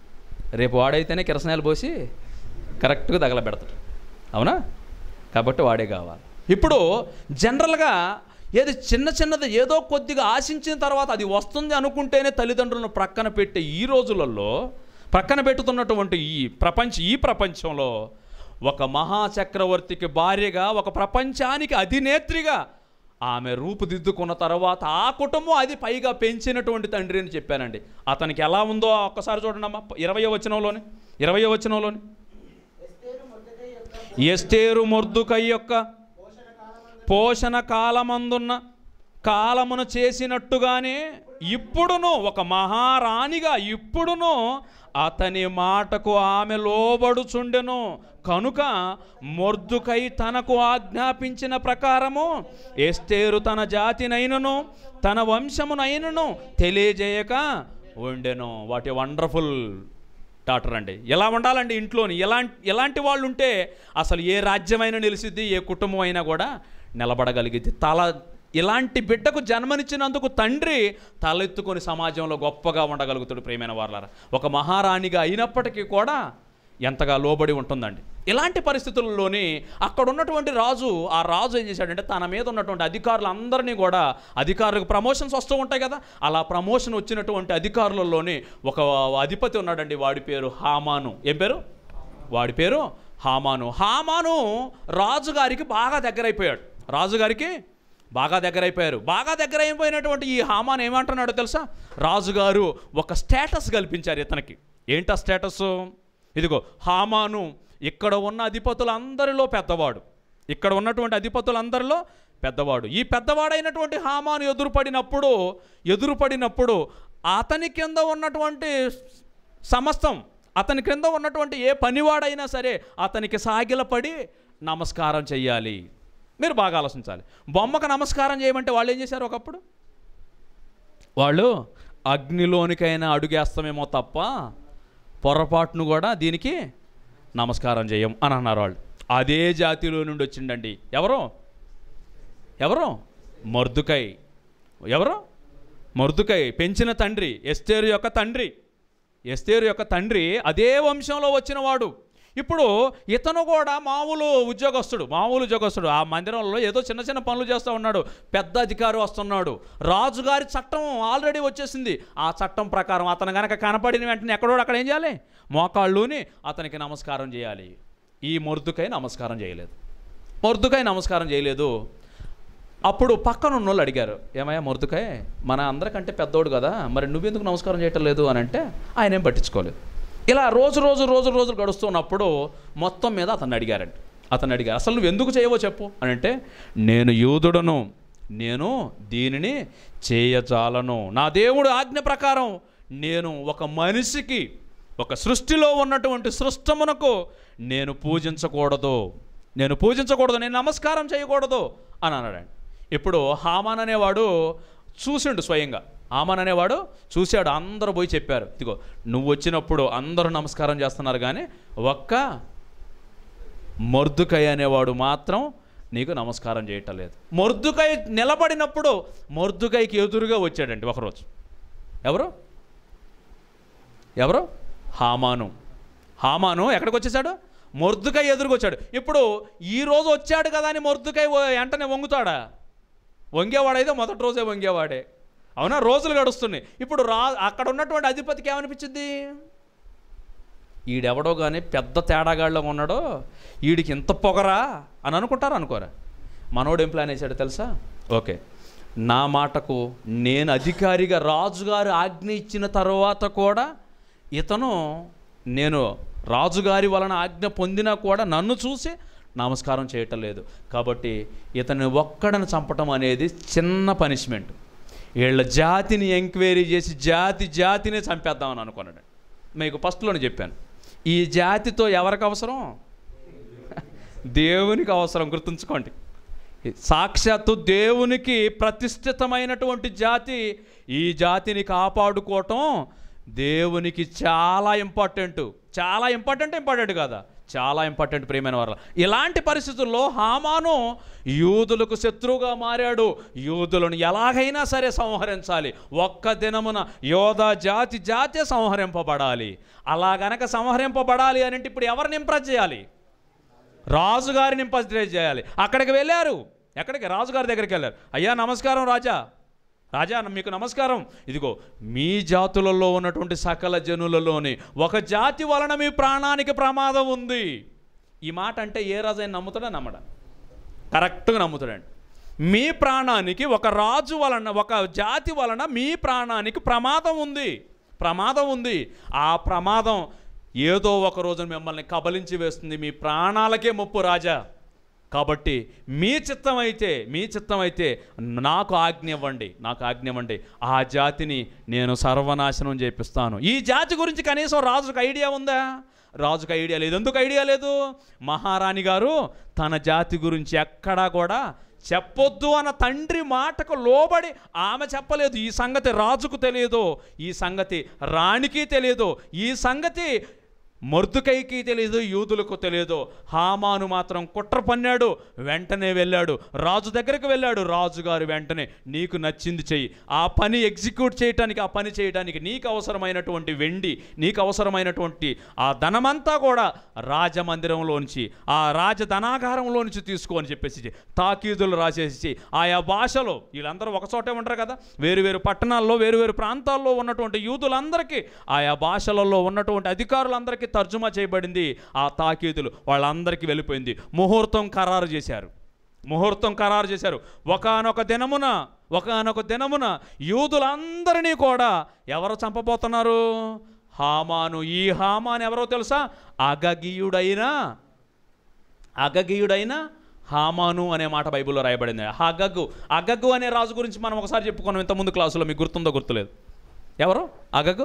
S1: రేపు వాడైతేనే కిరసనాయలు పోసి కరెక్ట్గా తగలబెడతాడు అవునా కాబట్టి వాడే కావాలి ఇప్పుడు జనరల్గా ఏది చిన్న చిన్నది ఏదో కొద్దిగా ఆశించిన తర్వాత అది వస్తుంది అనుకుంటేనే తల్లిదండ్రులను ప్రక్కన పెట్టే ఈ రోజులలో ప్రక్కన పెట్టుతున్నటువంటి ఈ ప్రపంచ ఈ ప్రపంచంలో ఒక మహాచక్రవర్తికి భార్యగా ఒక ప్రపంచానికి అధినేత్రిగా ఆమె రూపుదిద్దుకున్న తర్వాత ఆ కుటుంబం అది పైగా పెంచినటువంటి తండ్రి అని చెప్పానండి అతనికి ఎలా ఉందో ఒక్కసారి చూడండి అమ్మా ఇరవయో వచనంలోని ఇరవయో వచనంలోని
S2: ఎస్తేరు మొర్దెకై యొక్క
S1: ఎస్తేరు మొర్దుకై యొక్క
S2: పోషణ కాలమందు
S1: పోషణ కాలమందున్న కాలమును చేసినట్టుగానే ఇప్పుడును ఒక మహారాణిగా ఇప్పుడును అతని మాటకు ఆమె లోబడుచుండెను కనుక మొర్దుకై తనకు ఆజ్ఞాపించిన ప్రకారము ఎస్తేరు తన జాతినైనను తన వంశమునైనను తెలియజేయక ఉండెను వాటి వండర్ఫుల్ డాక్టర్ అండి ఎలా ఉండాలండి ఇంట్లోని ఎలాంటి ఎలాంటి వాళ్ళు ఉంటే అసలు ఏ రాజ్యమైనా నిలిచిద్ది ఏ కుటుంబం అయినా కూడా నిలబడగలిగిద్ది తల ఇలాంటి బిడ్డకు జన్మనిచ్చినందుకు తండ్రి తలెత్తుకొని సమాజంలో గొప్పగా ఉండగలుగుతాడు ప్రేమైన వాళ్ళారా ఒక మహారాణిగా అయినప్పటికీ కూడా ఎంతగా లోబడి ఉంటుందండి ఇలాంటి పరిస్థితుల్లోని అక్కడ ఉన్నటువంటి రాజు ఆ రాజు ఏం చేశాడంటే తన మీద ఉన్నటువంటి అధికారులందరినీ కూడా అధికారులకు ప్రమోషన్స్ వస్తూ ఉంటాయి కదా అలా ప్రమోషన్ వచ్చినటువంటి అధికారులలోని ఒక అధిపతి ఉన్నాడండి వాడి పేరు హామాను ఏం పేరు వాడి పేరు హామాను హామాను రాజుగారికి బాగా దగ్గరైపోయాడు రాజుగారికి బాగా దగ్గరైపోయారు బాగా దగ్గర అయిపోయినటువంటి ఈ హామాన్ ఏమంటున్నాడో తెలుసా రాజుగారు ఒక స్టేటస్ కల్పించారు ఇతనికి ఏంటా స్టేటస్ ఇదిగో హామాను ఇక్కడ ఉన్న అధిపతులందరిలో పెద్దవాడు ఇక్కడ ఉన్నటువంటి అధిపతులందరిలో పెద్దవాడు ఈ పెద్దవాడైనటువంటి హామాను ఎదురుపడినప్పుడు ఎదురుపడినప్పుడు అతని కింద ఉన్నటువంటి సమస్తం అతని క్రింద ఉన్నటువంటి ఏ పనివాడైనా సరే అతనికి సాగిలపడి నమస్కారం చెయ్యాలి మీరు బాగా ఆలోచించాలి బొమ్మకు నమస్కారం చేయమంటే వాళ్ళు ఏం చేశారు ఒకప్పుడు వాళ్ళు అగ్నిలోనికైనా అడుగేస్తామేమో తప్ప పొరపాటును కూడా దీనికి నమస్కారం చేయం అని అన్నారు వాళ్ళు అదే జాతిలో నుండి వచ్చిండండి ఎవరు ఎవరు మర్దుకై ఎవరు మర్దుకై పెంచిన తండ్రి ఎస్తేరు యొక్క తండ్రి ఎస్తేరు యొక్క తండ్రి అదే వంశంలో వచ్చినవాడు ఇప్పుడు ఇతను కూడా మామూలు ఉద్యోగస్తుడు మామూలు ఉద్యోగస్తుడు ఆ మందిరంలో ఏదో చిన్న చిన్న పనులు చేస్తూ ఉన్నాడు పెద్ద అధికారి వస్తున్నాడు రాజుగారి చట్టం ఆల్రెడీ వచ్చేసింది ఆ చట్టం ప్రకారం అతను కనుక కనపడిన వెంటనే ఎక్కడో అక్కడ ఏం చేయాలి మోకాళ్ళుని అతనికి నమస్కారం చేయాలి ఈ మొర్దుకై నమస్కారం చేయలేదు మొర్దుకై నమస్కారం చేయలేదు అప్పుడు పక్కన ఉన్న వాళ్ళు అడిగారు ఏమయ్యా మొర్దుకాయ మన అందరికంటే పెద్దోడు కదా మరి నువ్వెందుకు నమస్కారం చేయటం లేదు అని అంటే ఆయన ఏం పట్టించుకోలేదు ఇలా రోజు రోజు రోజు రోజులు గడుస్తున్నప్పుడు మొత్తం మీద అతన్ని అడిగారంట అతను అడిగారు అసలు నువ్వు ఎందుకు చేయవో చెప్పు అని అంటే నేను యూదుడను నేను దీనిని చేయజాలను నా దేవుడు ఆజ్ఞ ప్రకారం నేను ఒక మనిషికి ఒక సృష్టిలో ఉన్నటువంటి సృష్టమునకు నేను పూజించకూడదు నేను పూజించకూడదు నేను నమస్కారం చేయకూడదు అని అన్నాడండి ఇప్పుడు హామాన్ అనేవాడు చూసిండు స్వయంగా హామాన్ అనేవాడు చూశాడు అందరూ పోయి చెప్పారు ఇదిగో నువ్వు వచ్చినప్పుడు అందరూ నమస్కారం చేస్తున్నారు కానీ ఒక్క మొర్దుకై అనేవాడు మాత్రం నీకు నమస్కారం చేయటం లేదు మొర్దుకై నిలబడినప్పుడు మొర్దుకైకి ఎదురుగా వచ్చాడండి ఒకరోజు ఎవరు ఎవరు హామాను హామాను ఎక్కడికి వచ్చేసాడు మొర్దుకై ఎదురుకొచ్చాడు ఇప్పుడు ఈ రోజు వచ్చాడు కదా అని మొర్దుకై ఓ- వెంటనే వంగుతాడా వంగేవాడైతే మొదటి రోజే వంగేవాడే అవునా రోజులు గడుస్తున్నాయి ఇప్పుడు రా అక్కడ ఉన్నటువంటి అధిపతికి ఏమనిపించింది ఈడెవడో కానీ పెద్ద తేడాగాళ్ళలో ఉన్నాడో ఈడికి ఇంత పొగరా అని అనుకుంటారా అనుకోరా మనోడు ఏం ప్లాన్ వేసాడు తెలుసా ఓకే నా మాటకు నేను అధికారిగా రాజుగారు ఆజ్ఞ ఇచ్చిన తర్వాత కూడా ఇతను నేను రాజుగారి వలన ఆజ్ఞ పొందినా కూడా నన్ను చూసి నమస్కారం చేయటం లేదు కాబట్టి ఇతన్ని ఒక్కడని చంపటం అనేది చిన్న పనిష్మెంట్ వీళ్ళ జాతిని ఎంక్వైరీ చేసి జాతి జాతిని చంపేద్దామని అనుకున్నాడు మీకు ఫస్ట్లోనే చెప్పాను ఈ జాతితో ఎవరికి అవసరం దేవునికి అవసరం గుర్తుంచుకోండి సాక్షాత్తు దేవునికి ప్రతిష్ఠితమైనటువంటి జాతి ఈ జాతిని కాపాడుకోవటం దేవునికి చాలా ఇంపార్టెంట్ చాలా ఇంపార్టెంట్ ఇంపార్టెంట్ కదా చాలా ఇంపార్టెంట్ ప్రియమైన వారు ఇలాంటి పరిస్థితుల్లో హామాను యూదులకు శత్రువుగా మారాడు యూదులను ఎలాగైనా సరే సంహరించాలి ఒక్క దినమున యోధా జాతి జాతే సంహరింపబడాలి అలా గనక సంహరింపబడాలి అని అంటే ఇప్పుడు ఎవరిని ఇంప్రెస్ చేయాలి రాజుగారిని ఇంప్రెస్ చేయాలి అక్కడికి వెళ్ళారు ఎక్కడికి రాజుగారి దగ్గరికి వెళ్ళారు అయ్యా నమస్కారం రాజా రాజా మీకు నమస్కారం ఇదిగో మీ జాతులలో ఉన్నటువంటి సకల జనులలోని ఒక జాతి వలన మీ ప్రాణానికి ప్రమాదం ఉంది ఈ మాట అంటే ఏ రాజు అయినా నమ్ముతాడా నమ్మడా కరెక్ట్గా నమ్ముతాడండి మీ ప్రాణానికి ఒక రాజు వలన ఒక జాతి వలన మీ ప్రాణానికి ప్రమాదం ఉంది ప్రమాదం ఉంది ఆ ప్రమాదం ఏదో ఒక రోజు మిమ్మల్ని కబలించి వేస్తుంది మీ ప్రాణాలకే ముప్పు రాజా కాబట్టి మీ చిత్తం అయితే మీ చిత్తం అయితే నాకు ఆజ్ఞ ఇవ్వండి నాకు ఆజ్ఞ ఇవ్వండి ఆ జాతిని నేను సర్వనాశనం చేపిస్తాను ఈ జాతి గురించి కనీసం రాజుకు ఐడియా ఉందా రాజుకు ఐడియా లేదు ఎందుకు ఐడియా లేదు మహారాణి గారు తన జాతి గురించి ఎక్కడా కూడా చెప్పొద్దు అన్న తండ్రి మాటకు లోబడి ఆమె చెప్పలేదు ఈ సంగతి రాజుకు తెలియదు ఈ సంగతి రాణికి తెలియదు ఈ సంగతి మొర్దుకైకి తెలియదు యూదులకు తెలియదు హామాను మాత్రం కుట్ర పన్నాడు వెంటనే వెళ్ళాడు రాజు దగ్గరికి వెళ్ళాడు రాజుగారు వెంటనే నీకు నచ్చింది చెయ్యి ఆ పని ఎగ్జిక్యూట్ చేయటానికి ఆ పని చేయడానికి నీకు అవసరమైనటువంటి వెండి నీకు అవసరమైనటువంటి ఆ ధనమంతా కూడా రాజమందిరంలోంచి ఆ రాజ ధనాగారంలోంచి తీసుకో అని చెప్పేసి తాకీదులు రాసేసి ఆయా భాషలో వీళ్ళందరూ ఒక చోటే ఉంటారు కదా వేరు వేరు పట్టణాల్లో వేరు వేరు ప్రాంతాల్లో ఉన్నటువంటి యూదులందరికీ ఆయా భాషలలో ఉన్నటువంటి అధికారులందరికీ తర్జుమా చేయబడింది ఆ తాకీదులు వాళ్ళందరికీ వెళ్ళిపోయింది ముహూర్తం ఖరారు చేశారు ముహూర్తం ఖరారు చేశారు ఒకనొక దినమున ఒకనొక దినమున యూదులందరినీ కూడా ఎవరు చంపబోతున్నారు హామాను ఈ హామాను ఎవరో తెలుసా అగగీయుడైన అగగీయుడైన హామాను అనే మాట బైబిల్లో రాయబడింది అగగ్గు అగగ్గు అనే రాజు గురించి మనం ఒకసారి చెప్పుకున్నాం ఇంతకుముందు క్లాసులో మీకు గుర్తుందో గుర్తులేదు ఎవరు అగగ్గు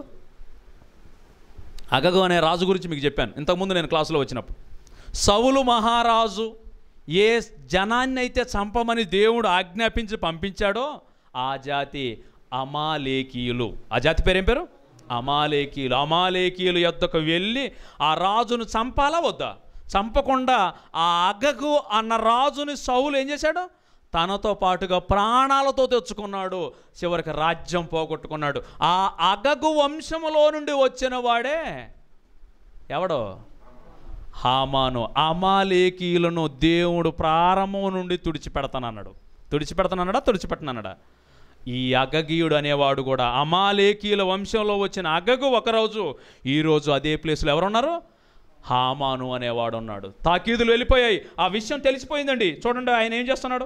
S1: అగగు అనే రాజు గురించి మీకు చెప్పాను ఇంతకుముందు నేను క్లాసులో వచ్చినప్పుడు సౌలు మహారాజు ఏ జనాన్ని అయితే చంపమని దేవుడు ఆజ్ఞాపించి పంపించాడో ఆ జాతి అమాలేకీయులు ఆ జాతి పేరేం పేరు అమాలేకీయులు అమాలేకీయులు యొద్దకు వెళ్ళి ఆ రాజును చంపాలా వద్దా చంపకుండా ఆ అగగు అన్న రాజుని సౌలు ఏం చేశాడు తనతో పాటుగా ప్రాణాలతో తెచ్చుకున్నాడు చివరికి రాజ్యం పోగొట్టుకున్నాడు ఆ అగగు వంశములో నుండి వచ్చిన వాడే ఎవడో హామాను అమాలేకీలను దేవుడు ప్రారంభం నుండి తుడిచిపెడతానన్నాడు తుడిచిపెడతానన్నాడా తుడిచిపెట్టనన్నాడా ఈ అగగీయుడు అనేవాడు కూడా అమాలేకీల వంశంలో వచ్చిన అగగు ఒకరోజు ఈరోజు అదే ప్లేస్లో ఎవరున్నారు హామాను అనేవాడు ఉన్నాడు తాకీదులు వెళ్ళిపోయాయి ఆ విషయం తెలిసిపోయిందండి చూడండి ఆయన ఏం చేస్తున్నాడు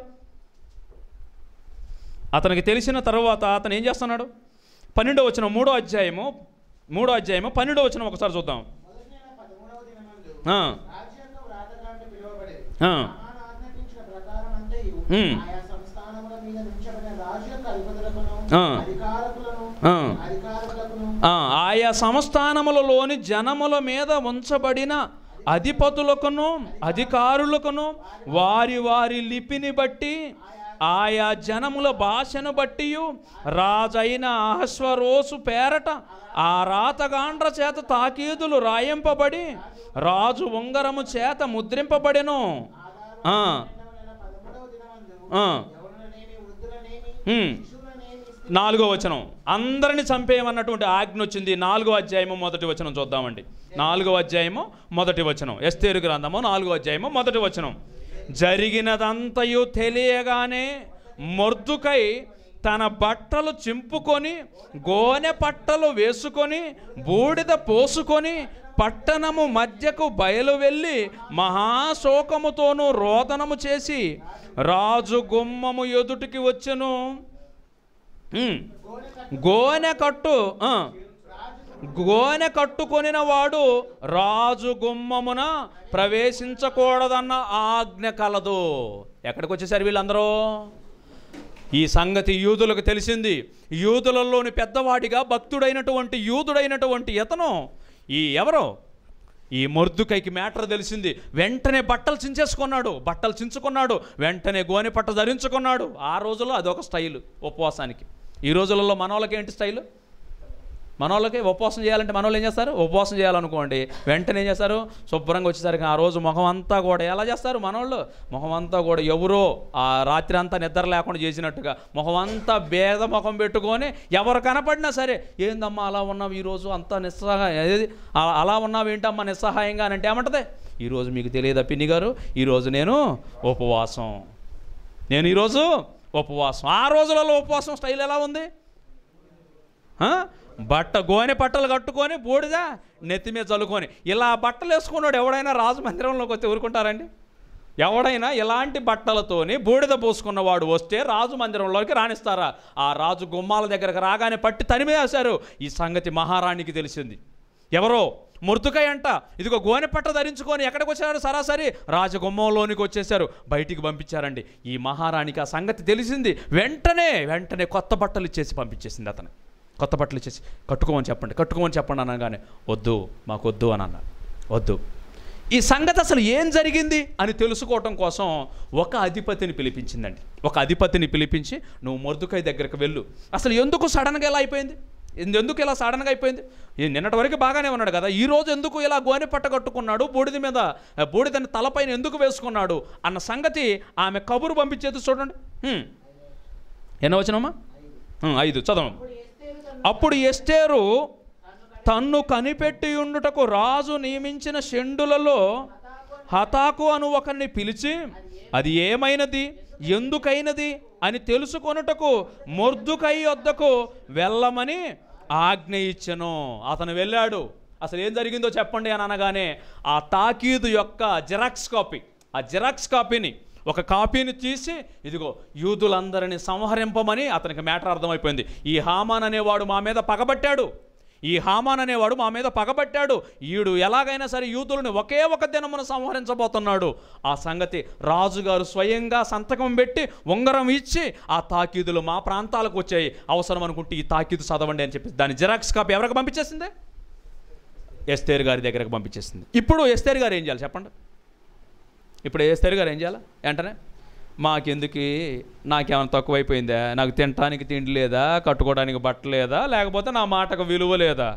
S1: అతనికి తెలిసిన తర్వాత అతను ఏం చేస్తున్నాడు పన్నెండో వచ్చిన మూడో అధ్యాయము మూడో అధ్యాయము పన్నెండో వచ్చిన ఒకసారి చూద్దాం
S2: మొదటి నెల పదమూడవ దినమందు
S1: ఆ,
S2: రాజ్య యొక్క వ్రాతగా అంటే పిలువబడేది
S1: ఆ,
S2: హామాను ఆజ్ఞాపించిన ప్రకారం అంతయు
S1: ఉమ్.
S2: ఆయా సంస్థానముల మీద నుంచబడిన రాజు యొక్క అధిపతులకును
S1: ఆ.
S2: అధికారకులను
S1: ఆ.
S2: అధికారులకును
S1: ఆ, ఆయా సంస్థానములలోని జనముల మీద ఉంచబడిన అధిపతులకును అధికారులకును వారి వారి లిపిని బట్టి ఆయా జనముల భాషను బట్టి రాజైన అహస్వరోసు పేరట ఆ రాతగాండ్ర చేత తాకీదులు రాయింపబడి రాజు ఉంగరము చేత ముద్రింపబడెను ఆ,
S2: నెల పదమూడవ దినమందు
S1: ఆ,
S2: యవనులనేమి వృద్ధులనేమి
S1: ఉమ్.
S2: శిశువులనేమి
S1: నాలుగో వచనం అందరిని చంపేయమన్నటువంటి ఆజ్ఞ వచ్చింది నాలుగో అధ్యాయము మొదటి వచనం చూద్దామండి నాలుగో అధ్యాయము మొదటి వచనం ఎస్తేరు గ్రంథము నాలుగో అధ్యాయము మొదటి వచనం జరిగినదంతయు తెలియగానే మొర్దుకై తన బట్టలు చింపుకొని గోనె పట్టలు వేసుకొని బూడిద పోసుకొని పట్టణము మధ్యకు బయలు వెళ్ళి మహాశోకముతోనూ రోదనము చేసి రాజు గుమ్మము ఎదుటికి వచ్చెను ఉమ్. గోనె కట్టు ఆ. గోనె కట్టుకొనిన వాడు రాజు గుమ్మమున ప్రవేశించకూడదన్న ఆజ్ఞ కలదు ఎక్కడికి వచ్చేసారు వీళ్ళందరూ ఈ సంగతి యూదులకు తెలిసింది యూదులలోని పెద్దవాడిగా భక్తుడైనటువంటి యూదుడైనటువంటి ఇతను ఈ ఎవరు ఈ మొర్దుకైకి మ్యాటర్ తెలిసింది వెంటనే బట్టలు చించేసుకున్నాడు బట్టలు చించుకున్నాడు వెంటనే గోనె పట్ట ధరించుకున్నాడు ఆ రోజుల్లో అదొక స్టైల్ ఉపవాసానికి ఈ రోజులలో మనోళ్ళకి ఏంటి స్టైల్ మనోళ్ళకి ఉపవాసం చేయాలంటే మనోళ్ళు ఏం చేస్తారు ఉపవాసం చేయాలనుకోండి వెంటనే ఏం చేస్తారు శుభ్రంగా వచ్చేసరికి ఆ రోజు ముఖం అంతా కూడా ఎలా చేస్తారు మనోళ్ళు ముఖం అంతా కూడా ఎవరో ఆ రాత్రి అంతా నిద్ర లేకుండా చేసినట్టుగా ముఖం అంతా భేద ముఖం పెట్టుకొని ఎవరు కనపడినా సరే ఏందమ్మా అలా ఉన్నావు ఈరోజు అంతా నిస్సహాయ ఏది అ- అలా ఉన్నావు ఏంటమ్మా నిస్సహాయంగా అని అంటే ఏమంటది ఈరోజు మీకు తెలియదా పిన్ని గారు ఈరోజు నేను ఉపవాసం నేను ఈరోజు ఉపవాసం ఆ రోజులలో ఉపవాసం స్టైల్ ఎలా ఉంది ఆ? బట్ట గోనె బట్టలు కట్టుకొని బూడిద నెత్తి మీద చల్లుకొని ఇలా బట్టలు వేసుకున్నాడు ఎవడైనా రాజు మందిరంలోకి వస్తే ఊరుకుంటారండి ఎవడైనా ఇలాంటి బట్టలతోని బూడిద పోసుకున్నవాడు వస్తే రాజు మందిరంలోకి రాణిస్తారా ఆ రాజు గుమ్మాల దగ్గరకు రాగానే పట్టి తరిమేశారు ఈ సంగతి మహారాణికి తెలిసింది ఎవరో మృతుకై అంట ఇదిగో గోనె పట్ట ధరించుకొని ఎక్కడికి వచ్చారు సరాసరి రాజగుమ్మంలోనికి వచ్చేసారు బయటికి పంపించారండి ఈ మహారాణికి ఆ సంగతి తెలిసింది వెంటనే వెంటనే కొత్త బట్టలు ఇచ్చేసి పంపించేసింది అతను కొత్త బట్టలు ఇచ్చేసి కట్టుకోమని చెప్పండి కట్టుకోమని చెప్పండి అనగానే వద్దు మాకు వద్దు అని అన్నారు వద్దు ఈ సంగతి అసలు ఏం జరిగింది అని తెలుసుకోవటం కోసం ఒక అధిపతిని పిలిపించిందండి ఒక అధిపతిని పిలిపించి నువ్వు మొర్దుకై దగ్గరకు వెళ్ళు అసలు ఎందుకు సడన్గా ఎలా అయిపోయింది ఎందు- ఎందుకు ఇలా సడన్గా అయిపోయింది ఈ నిన్నటి వరకు బాగానే ఉన్నాడు కదా ఈ రోజు ఎందుకు ఇలా గోనె పట్ట కట్టుకున్నాడు బూడిద మీద ఆ, బూడిదని తలపైన ఎందుకు వేసుకున్నాడు అన్న సంగతి ఆమె కబురు పంపించేది చూడండి హ్మ్. ఎన్నో వచ్చినమ్మా హ్మ్, ఐదు చదవం అప్పుడు ఎస్తేరు తన్ను కనిపెట్టి ఉండుటకు రాజు నియమించిన షెండులలో హతాకు అను ఒకరిని పిలిచి అది ఏమైనది ఎందుకైనది అని తెలుసుకొనుటకు మొర్దుకై వద్దకు వెళ్ళమని ఆజ్ఞ ఇచ్చెను అతను వెళ్ళాడు అసలు ఏం జరిగిందో చెప్పండి అని అనగానే ఆ తాకీదు యొక్క జిరాక్స్ కాపీ ఆ జిరాక్స్ కాపీని ఒక కాపీని తీసి ఇదిగో యూదులందరిని సంహరింపమని అతనికి మ్యాటర్ అర్థమైపోయింది ఈ హామాన్ అనేవాడు మా మీద పగబట్టాడు ఈ హామాన్ అనేవాడు మా మీద పగబట్టాడు ఈడు ఎలాగైనా సరే యూదులను ఒకే ఒక దినమున సంహరించబోతున్నాడు ఆ సంగతి రాజుగారు స్వయంగా సంతకం పెట్టి ఉంగరం ఇచ్చి ఆ తాకీదులు మా ప్రాంతాలకు వచ్చాయి అవసరం అనుకుంటే ఈ తాకీదు చదవండి అని చెప్పి దాని జిరాక్స్ కాపీ ఎవరికి పంపించేసింది ఎస్తేర్ గారి దగ్గరకు పంపించేసింది ఇప్పుడు ఎస్తేర్ గారు ఏం చేయాలి చెప్పండి ఇప్పుడు ఎస్తేర్ గారు ఏం చేయాలి వెంటనే మాకెందుకు నాకేమైనా తక్కువైపోయిందా నాకు తినటానికి తిండి లేదా కట్టుకోవడానికి బట్ట లేదా లేకపోతే నా మాటకు విలువ లేదా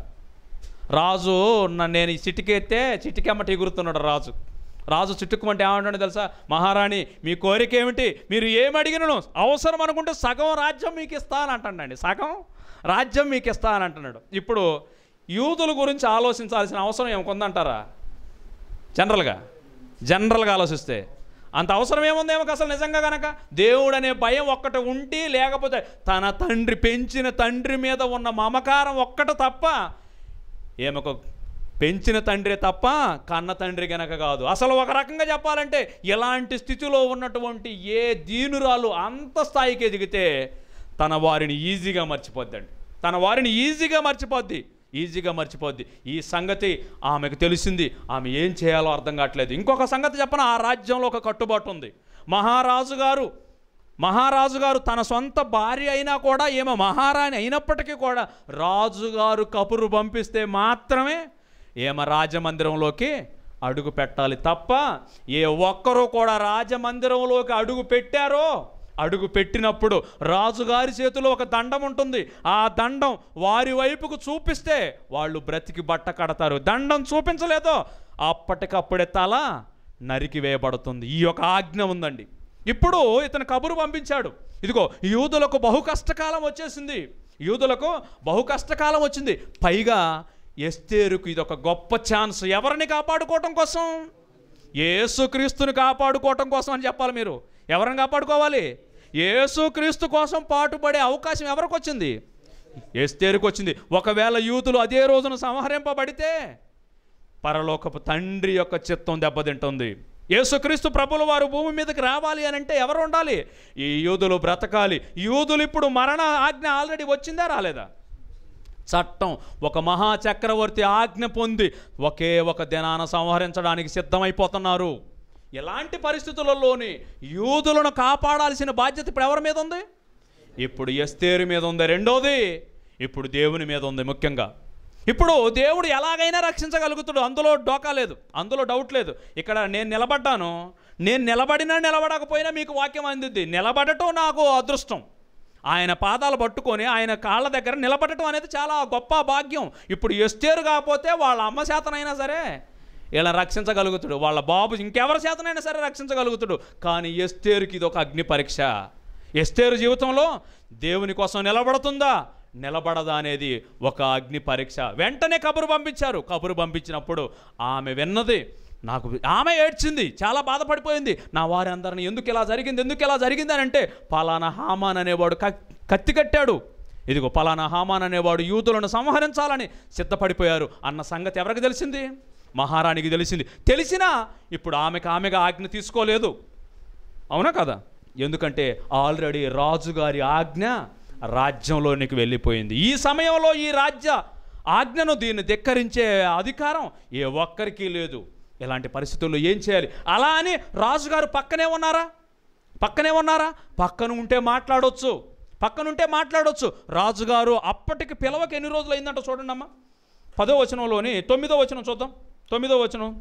S1: రాజు నన్ను నేను ఈ చిటికెత్తే చిటికెమ్మటి ఎగురుతున్నాడు రాజు రాజు చిట్టుకుమంటే ఏమంటాడు తెలుసా మహారాణి మీ కోరిక ఏమిటి మీరు ఏమి అడిగినను అవసరం అనుకుంటే సగం రాజ్యం మీకు ఇస్తానంటాడండి సగం రాజ్యం మీకు ఇస్తానంటున్నాడు ఇప్పుడు యూదుల గురించి ఆలోచించాల్సిన అవసరం ఏమకుందంటారా జనరల్గా జనరల్గా ఆలోచిస్తే అంత అవసరం ఏముందేమో అసలు నిజంగా కనుక దేవుడు అనే భయం ఒక్కటి ఉండి లేకపోతే తన తండ్రి పెంచిన తండ్రి మీద ఉన్న మమకారం ఒక్కటి తప్ప ఏమొక పెంచిన తండ్రి తప్ప కన్న తండ్రి గనక కాదు అసలు ఒక రకంగా చెప్పాలంటే ఇలాంటి స్థితిలో ఉన్నటువంటి ఏ దీనురాలు అంత స్థాయికి ఎదిగితే తన వారిని ఈజీగా మర్చిపోద్దండి తన వారిని ఈజీగా మర్చిపోద్ది ఈజీగా మర్చిపోద్ది ఈ సంగతి ఆమెకు తెలిసింది ఆమె ఏం చేయాలో అర్థం కావట్లేదు ఇంకొక సంగతి చెప్పన ఆ రాజ్యంలో ఒక కట్టుబాటు ఉంది మహారాజు గారు మహారాజు గారు తన సొంత భార్య అయినా కూడా ఏమో మహారాణి అయినప్పటికీ కూడా రాజుగారు కబురు పంపిస్తే మాత్రమే ఏమ రాజమందిరంలోకి అడుగు పెట్టాలి తప్ప ఏ ఒక్కరూ కూడా రాజమందిరంలోకి అడుగు పెట్టారో అడుగు పెట్టినప్పుడు రాజుగారి చేతిలో ఒక దండం ఉంటుంది ఆ దండం వారి వైపుకు చూపిస్తే వాళ్ళు బ్రతికి బట్ట కడతారు దండం చూపించలేదో అప్పటికప్పుడే తల నరికి వేయబడుతుంది ఈ యొక్క ఆజ్ఞ ఉందండి ఇప్పుడు ఇతను కబురు పంపించాడు ఇదిగో యూదులకు బహు కష్టకాలం వచ్చేసింది యూదులకు బహు కష్టకాలం వచ్చింది పైగా ఎస్తేరుకు ఇది ఒక గొప్ప ఛాన్స్ ఎవరిని కాపాడుకోవటం కోసం యేసుక్రీస్తుని కాపాడుకోవటం కోసం అని చెప్పాలి మీరు ఎవరిని కాపాడుకోవాలి యేసుక్రీస్తు కోసం పాటుపడే అవకాశం ఎవరికి వచ్చింది ఎస్తేరుకు వచ్చింది ఒకవేళ యూతులు అదే రోజున సంహరింపబడితే పరలోకపు తండ్రి యొక్క చిత్తం దెబ్బతింటుంది యేసుక్రీస్తు ప్రభుల వారు భూమి మీదకి రావాలి అని అంటే ఎవరు ఉండాలి ఈ యూదులు బ్రతకాలి యూదులు ఇప్పుడు మరణ ఆజ్ఞ ఆల్రెడీ వచ్చిందా రాలేదా చట్టం ఒక మహా చక్రవర్తి ఆజ్ఞ పొంది ఒకే ఒక దినాన సంహరించడానికి సిద్ధమైపోతున్నారు ఇలాంటి పరిస్థితులలోని యూదులను కాపాడాల్సిన బాధ్యత ఇప్పుడు ఎవరి మీద ఉంది ఇప్పుడు ఎస్తేరు మీద ఉంది రెండోది ఇప్పుడు దేవుని మీద ఉంది ముఖ్యంగా ఇప్పుడు దేవుడు ఎలాగైనా రక్షించగలుగుతాడు అందులో డోకా లేదు అందులో డౌట్ లేదు ఇక్కడ నేను నిలబడ్డాను నేను నిలబడినా నిలబడకపోయినా మీకు వాక్యం అందిద్ది నిలబడటం నాకు అదృష్టం ఆయన పాదాలు పట్టుకొని ఆయన కాళ్ళ దగ్గర నిలబడటం అనేది చాలా గొప్ప భాగ్యం ఇప్పుడు ఎస్తేరు కాకపోతే వాళ్ళ అమ్మ చేతనైనా సరే ఇలా రక్షించగలుగుతాడు వాళ్ళ బాబు ఇంకెవరి చేతనైనా సరే రక్షించగలుగుతాడు కానీ ఎస్తేరుకి ఇది ఒక అగ్ని పరీక్ష ఎస్తేరు జీవితంలో దేవుని కోసం నిలబడుతుందా నిలబడదా అనేది ఒక అగ్ని పరీక్ష వెంటనే కబురు పంపించారు కబురు పంపించినప్పుడు ఆమె విన్నది నాకు ఆమె ఏడ్చింది చాలా బాధపడిపోయింది నా వారి అందరిని ఎందుకు ఇలా జరిగింది ఎందుకు ఇలా జరిగింది అని అంటే పలానా హామాన్ అనేవాడు క- కత్తి కట్టాడు ఇదిగో పలానా హామాన్ అనేవాడు యూతులను సంహరించాలని సిద్ధపడిపోయారు అన్న సంగతి ఎవరికి తెలిసింది మహారాణికి తెలిసింది తెలిసినా ఇప్పుడు ఆమెకు ఆమెగా ఆజ్ఞ తీసుకోలేదు అవునా కదా ఎందుకంటే ఆల్రెడీ రాజుగారి ఆజ్ఞ రాజ్యంలోనికి వెళ్ళిపోయింది ఈ సమయంలో ఈ రాజ్య ఆజ్ఞను దీన్ని ధిక్కరించే అధికారం ఏ ఒక్కరికి లేదు ఇలాంటి పరిస్థితుల్లో ఏం చేయాలి అలా అని రాజుగారు పక్కనే ఉన్నారా పక్కనే ఉన్నారా పక్కన ఉంటే మాట్లాడొచ్చు పక్కనుంటే మాట్లాడొచ్చు రాజుగారు అప్పటికి పిలవకి ఎన్ని రోజులు అయిందంట చూడండి అమ్మా పదో వచనంలోని తొమ్మిదో వచనం చూద్దాం తొమ్మిదో వచనం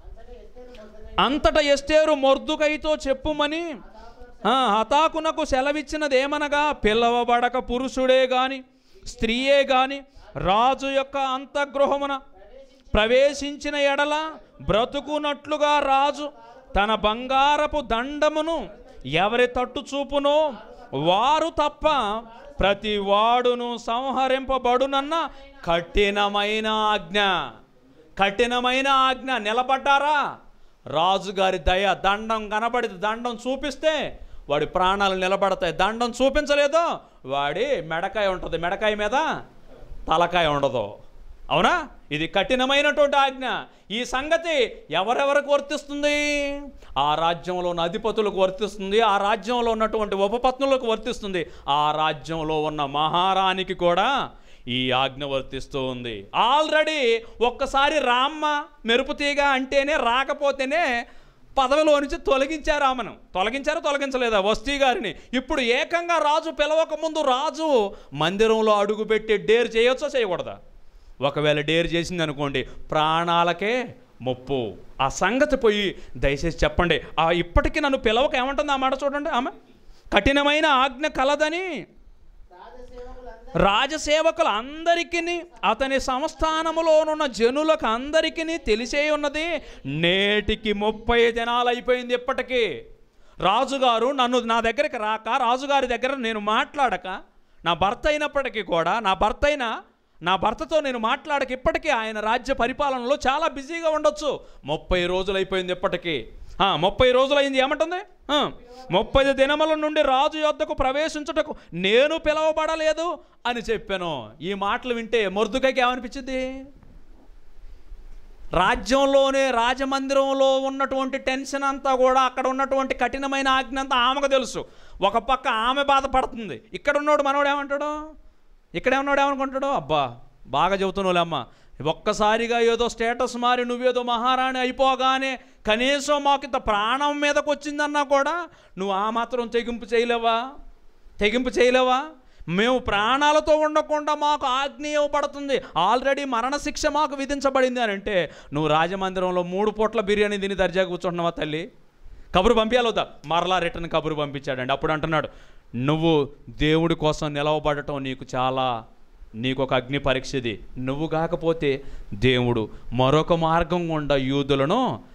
S2: అంతటా
S1: అంతట
S2: ఎస్తేరు మొదలుగా
S1: ఎస్తేరు మొర్దుకైతో చెప్పుమని ఆ, హతాకునకు సెలవిచ్చినదేమనగా పిలవబడక పురుషుడే గాని స్త్రీయే గాని రాజు యొక్క అంతఃగృహమున ప్రవేశించిన ఎడల బ్రతుకునట్లుగా రాజు తన బంగారపు దండమును ఎవరి తట్టు చూపునో వారు తప్ప ప్రతి వాడును సంహరింపబడునన్న కఠినమైన ఆజ్ఞ కఠినమైన ఆజ్ఞ నిలబడ్డారా రాజుగారి దయ దండం కనబడి దండం చూపిస్తే వాడి ప్రాణాలు నిలబడతాయి దండం చూపించలేదో వాడి మెడకాయ ఉంటుంది మెడకాయ మీద తలకాయ ఉండదు అవునా ఇది కఠినమైనటువంటి ఆజ్ఞ ఈ సంగతి ఎవరెవరికి వర్తిస్తుంది ఆ రాజ్యంలో ఉన్న అధిపతులకు వర్తిస్తుంది ఆ రాజ్యంలో ఉన్నటువంటి ఉపపత్నులకు వర్తిస్తుంది ఆ రాజ్యంలో ఉన్న మహారాణికి కూడా ఈ ఆజ్ఞ వర్తిస్తూ ఉంది ఆల్రెడీ ఒక్కసారి రామ్మ మెరుపు తీగ అంటేనే రాకపోతేనే పదవిలో నుంచి తొలగించారు ఆమెను తొలగించారా తొలగించలేదా వస్తీ గారిని ఇప్పుడు ఏకంగా రాజు పిలవక ముందు రాజు మందిరంలో అడుగుపెట్టి డేర్ చేయొచ్చో చేయకూడదా ఒకవేళ డేర్ చేసింది అనుకోండి ప్రాణాలకే ముప్పు ఆ సంగతి పోయి దయచేసి చెప్పండి ఆ ఇప్పటికీ నన్ను పిలవక ఏమంటుంది ఆ మాట చూడండి ఆమె కఠినమైన ఆజ్ఞ కలదని
S2: రాజసేవకులందరూ
S1: రాజసేవకులు అందరికీ అతని సంస్థానములోనున్న జనులకు అందరికీ తెలిసే ఉన్నది నేటికి ముప్పై దినాలు అయిపోయింది ఇప్పటికీ రాజుగారు నన్ను నా దగ్గరికి రాక రాజుగారి దగ్గర నేను మాట్లాడక నా భర్త అయినప్పటికీ కూడా నా భర్త అయినా నా భర్తతో నేను మాట్లాడక ఇప్పటికీ ఆయన రాజ్య పరిపాలనలో చాలా బిజీగా ఉండొచ్చు ముప్పై రోజులు అయిపోయింది ఇప్పటికీ ఆ, ముప్పై రోజులైంది ఏమంటుంది ఆ, ముప్పై దినముల నుండి రాజు యొద్దకు ప్రవేశించుటకు నేను పిలవబడలేదు అని చెప్పాను ఈ మాటలు వింటే మొర్దుకైకి ఏమనిపించింది రాజ్యంలోనే రాజమందిరంలో ఉన్నటువంటి టెన్షన్ అంతా కూడా అక్కడ ఉన్నటువంటి కఠినమైన ఆజ్ఞ అంతా ఆమెకు తెలుసు ఒక పక్క ఆమె బాధపడుతుంది ఇక్కడ ఉన్నాడు మనోడు ఏమంటాడు ఇక్కడే ఉన్నాడు ఏమనుకుంటాడు అబ్బా బాగా చెబుతున్నావులే అమ్మ ఒక్కసారిగా ఏదో స్టేటస్ మారి నువ్వేదో మహారాణి అయిపోగానే కనీసం మాకు ఇంత ప్రాణం మీదకి వచ్చిందన్నా కూడా నువ్వు ఆ మాత్రం తెగింపు చేయలేవా తెగింపు చేయలేవా మేము ప్రాణాలతో ఉండకుండా మాకు ఆజ్ఞ ఇవ్వబడుతుంది ఆల్రెడీ మరణశిక్ష మాకు విధించబడింది అని అంటే నువ్వు రాజమందిరంలో మూడు పూట్ల బిర్యానీ తిని దర్జా కూర్చుంటున్నావా తల్లి కబురు పంపించాలవుతా మరలా రిటర్న్ కబురు పంపించాడండి అప్పుడు అంటున్నాడు నువ్వు దేవుడి కోసం నిలవబడటం నీకు చాలా నీకు ఒక అగ్ని పరీక్ష ఇది నువ్వు కాకపోతే దేవుడు మరొక మార్గం గుండా యూదులను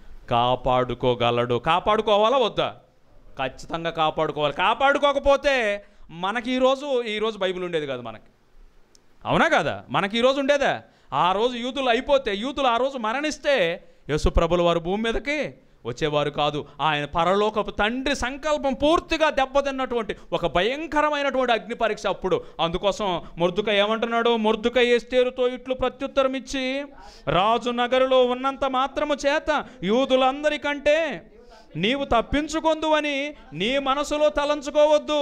S1: కాపాడుకోగలడు కాపాడుకోవాలా వద్దా ఖచ్చితంగా కాపాడుకోవాలి కాపాడుకోకపోతే మనకి ఈరోజు ఈరోజు బైబిల్ ఉండేది కాదు మనకి అవునా కదా మనకి ఈరోజు ఉండేదా ఆ రోజు యూతులు అయిపోతే యూతులు ఆ రోజు మరణిస్తే యేసు ప్రభుల వారు భూమి మీదకి వచ్చేవారు కాదు ఆయన పరలోకపు తండ్రి సంకల్పం పూర్తిగా దెబ్బతిన్నటువంటి ఒక భయంకరమైనటువంటి అగ్ని పరీక్ష అప్పుడు అందుకోసం మొర్దుక ఏమంటున్నాడు మొర్దుక ఎస్తేరుతో ఇట్లు ప్రత్యుత్తరం ఇచ్చి రాజు నగరులో ఉన్నంత మాత్రము చేత యూదులందరికంటే నీవు తప్పించుకొందువని నీ మనసులో తలంచుకోవద్దు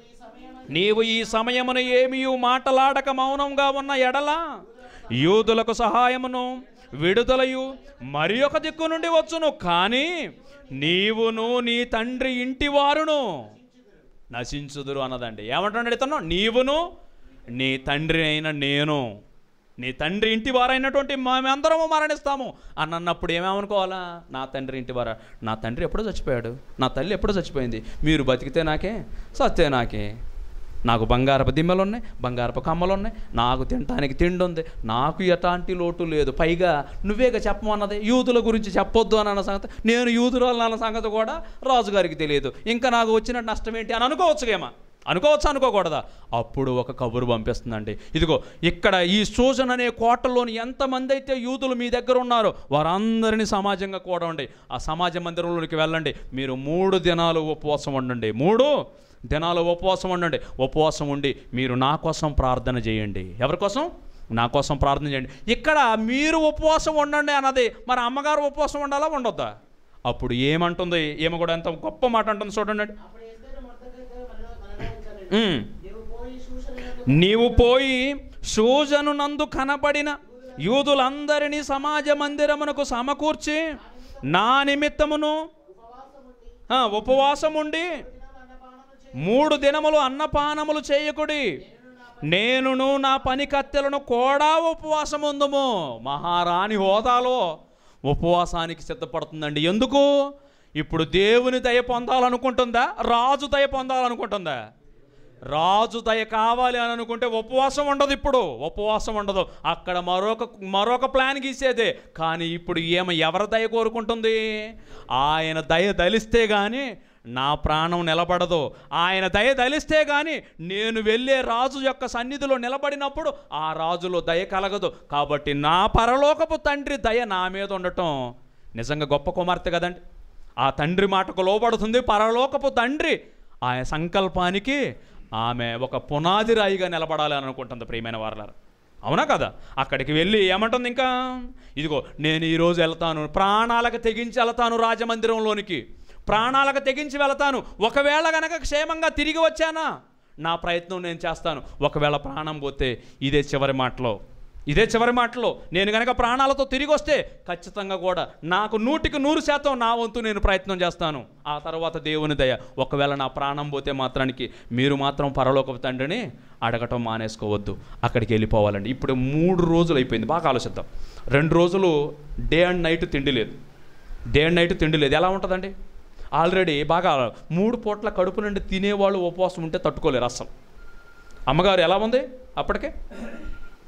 S1: నీవు ఈ సమయమున ఏమీ మాటలాడక మౌనంగా ఉన్న ఎడల యూదులకు సహాయమును విడుదలయు మరి ఒక దిక్కు నుండి వచ్చును కానీ నీవును నీ తండ్రి ఇంటి వారును నశించుదురు అన్నదండి ఏమంటున్నాడు ఇతను నీవును నీ తండ్రి అయిన నేను నీ తండ్రి ఇంటి వారైనటువంటి మేమందరము మరణిస్తాము అని అన్నప్పుడు ఏమేమనుకోవాలా నా తండ్రి ఇంటి వారా నా తండ్రి ఎప్పుడో చచ్చిపోయాడు నా తల్లి ఎప్పుడో చచ్చిపోయింది మీరు బతికితే నాకే సత్తే నాకే నాకు బంగారపు దిమ్మలు ఉన్నాయి బంగారపు కమ్మలు ఉన్నాయి నాకు తినటానికి తిండి ఉంది నాకు ఎలాంటి లోటు లేదు పైగా నువ్వేగా చెప్పమన్నది యూదుల గురించి చెప్పొద్దు అని అన్న సంగతి నేను యూదురాలు అన్న సంగతి కూడా రాజుగారికి తెలియదు ఇంకా నాకు వచ్చిన నష్టం ఏంటి అని అనుకోవచ్చుగేమా అనుకోవచ్చు అనుకోకూడదా అప్పుడు ఒక కబురు పంపిస్తుందండి ఇదిగో ఇక్కడ ఈ సూజన్ అనే కోటలోని ఎంతమంది అయితే యూదులు మీ దగ్గర ఉన్నారో వారందరినీ సమాజంగా కూడండి ఆ సమాజ మందిరంలోనికి వెళ్ళండి మీరు మూడు దినాలు ఉపవాసం ఉండండి మూడు దినాలు ఉపవాసం ఉండండి ఉపవాసం ఉండి మీరు నా కోసం ప్రార్థన చేయండి ఎవరి కోసం నా కోసం ప్రార్థన చేయండి ఇక్కడ మీరు ఉపవాసం ఉండండి అన్నది మరి అమ్మగారు ఉపవాసం ఉండాలా ఉండొద్దా అప్పుడు ఏమంటుంది ఏమో కూడా ఎంత గొప్ప మాట అంటుంది చూడండి
S2: అప్పుడు ఎస్తేరు మొర్దెకైతో మరలా మరలా ఇచ్చాడు.
S1: ఉమ్.
S2: నీవు పోయి శూషణకు
S1: నీవు పోయి సూజను నందు కనబడిన యూదులందరినీ సమాజ మందిరమునకు సమకూర్చి నా నిమిత్తమును ఆ, ఉపవాసం ఉండి మూడు దినములు అన్నపానములు చేయకుడి నేనును నా పని కత్తెలను కూడా ఉపవాసం ఉందుము మహారాణి హోదాలో ఉపవాసానికి సిద్ధపడుతుందండి ఎందుకు ఇప్పుడు దేవుని దయ పొందాలనుకుంటుందా రాజు దయ పొందాలనుకుంటుందా రాజు దయ కావాలి అని అనుకుంటే ఉపవాసం ఉండదు ఇప్పుడు ఉపవాసం ఉండదు అక్కడ మరొక మరొక ప్లాన్ గీసేదే కానీ ఇప్పుడు ఏమ ఎవరి దయ కోరుకుంటుంది ఆయన దయ దలిస్తే కానీ నా ప్రాణం నిలబడదు ఆయన దయ దలిస్తే కానీ నేను వెళ్ళే రాజు యొక్క సన్నిధిలో నిలబడినప్పుడు ఆ రాజులో దయ కలగదు కాబట్టి నా పరలోకపు తండ్రి దయ నా మీద ఉండటం నిజంగా గొప్ప కుమార్తె కదండి ఆ తండ్రి మాటకు లోబడుతుంది పరలోకపు తండ్రి ఆయన సంకల్పానికి ఆమె ఒక పునాది రాయిగా నిలబడాలి అని అనుకుంటుంది ప్రియమైన వారలారు అవునా కదా అక్కడికి వెళ్ళి ఏమంటుంది ఇంకా ఇదిగో నేను ఈరోజు వెళ్తాను ప్రాణాలకు తెగించి వెళ్తాను రాజమందిరంలోనికి ప్రాణాలకు తెగించి వెళ్తాను ఒకవేళ గనక క్షేమంగా తిరిగి వచ్చానా నా ప్రయత్నం నేను చేస్తాను ఒకవేళ ప్రాణం పోతే ఇదే చివరి మాటలో ఇదే చివరి మాటలో నేను గనక ప్రాణాలతో తిరిగి వస్తే ఖచ్చితంగా కూడా నాకు నూటికి నూరు శాతం నా వంతు నేను ప్రయత్నం చేస్తాను ఆ తర్వాత దేవుని దయ ఒకవేళ నా ప్రాణం పోతే మాత్రానికి మీరు మాత్రం పరలోకపు తండ్రిని అడగటం మానేసుకోవద్దు అక్కడికి వెళ్ళిపోవాలండి ఇప్పుడు మూడు రోజులు అయిపోయింది బాగా ఆలోచిద్దాం రెండు రోజులు డే అండ్ నైట్ తిండి లేదు డే అండ్ నైట్ తిండి లేదు ఎలా ఉంటుందండి ఆల్రెడీ బాగా మూడు పూట్ల కడుపు నుండి తినేవాళ్ళు ఉపవాసం ఉంటే తట్టుకోలేరు అస్సలు అమ్మగారు ఎలా ఉంది అప్పటికే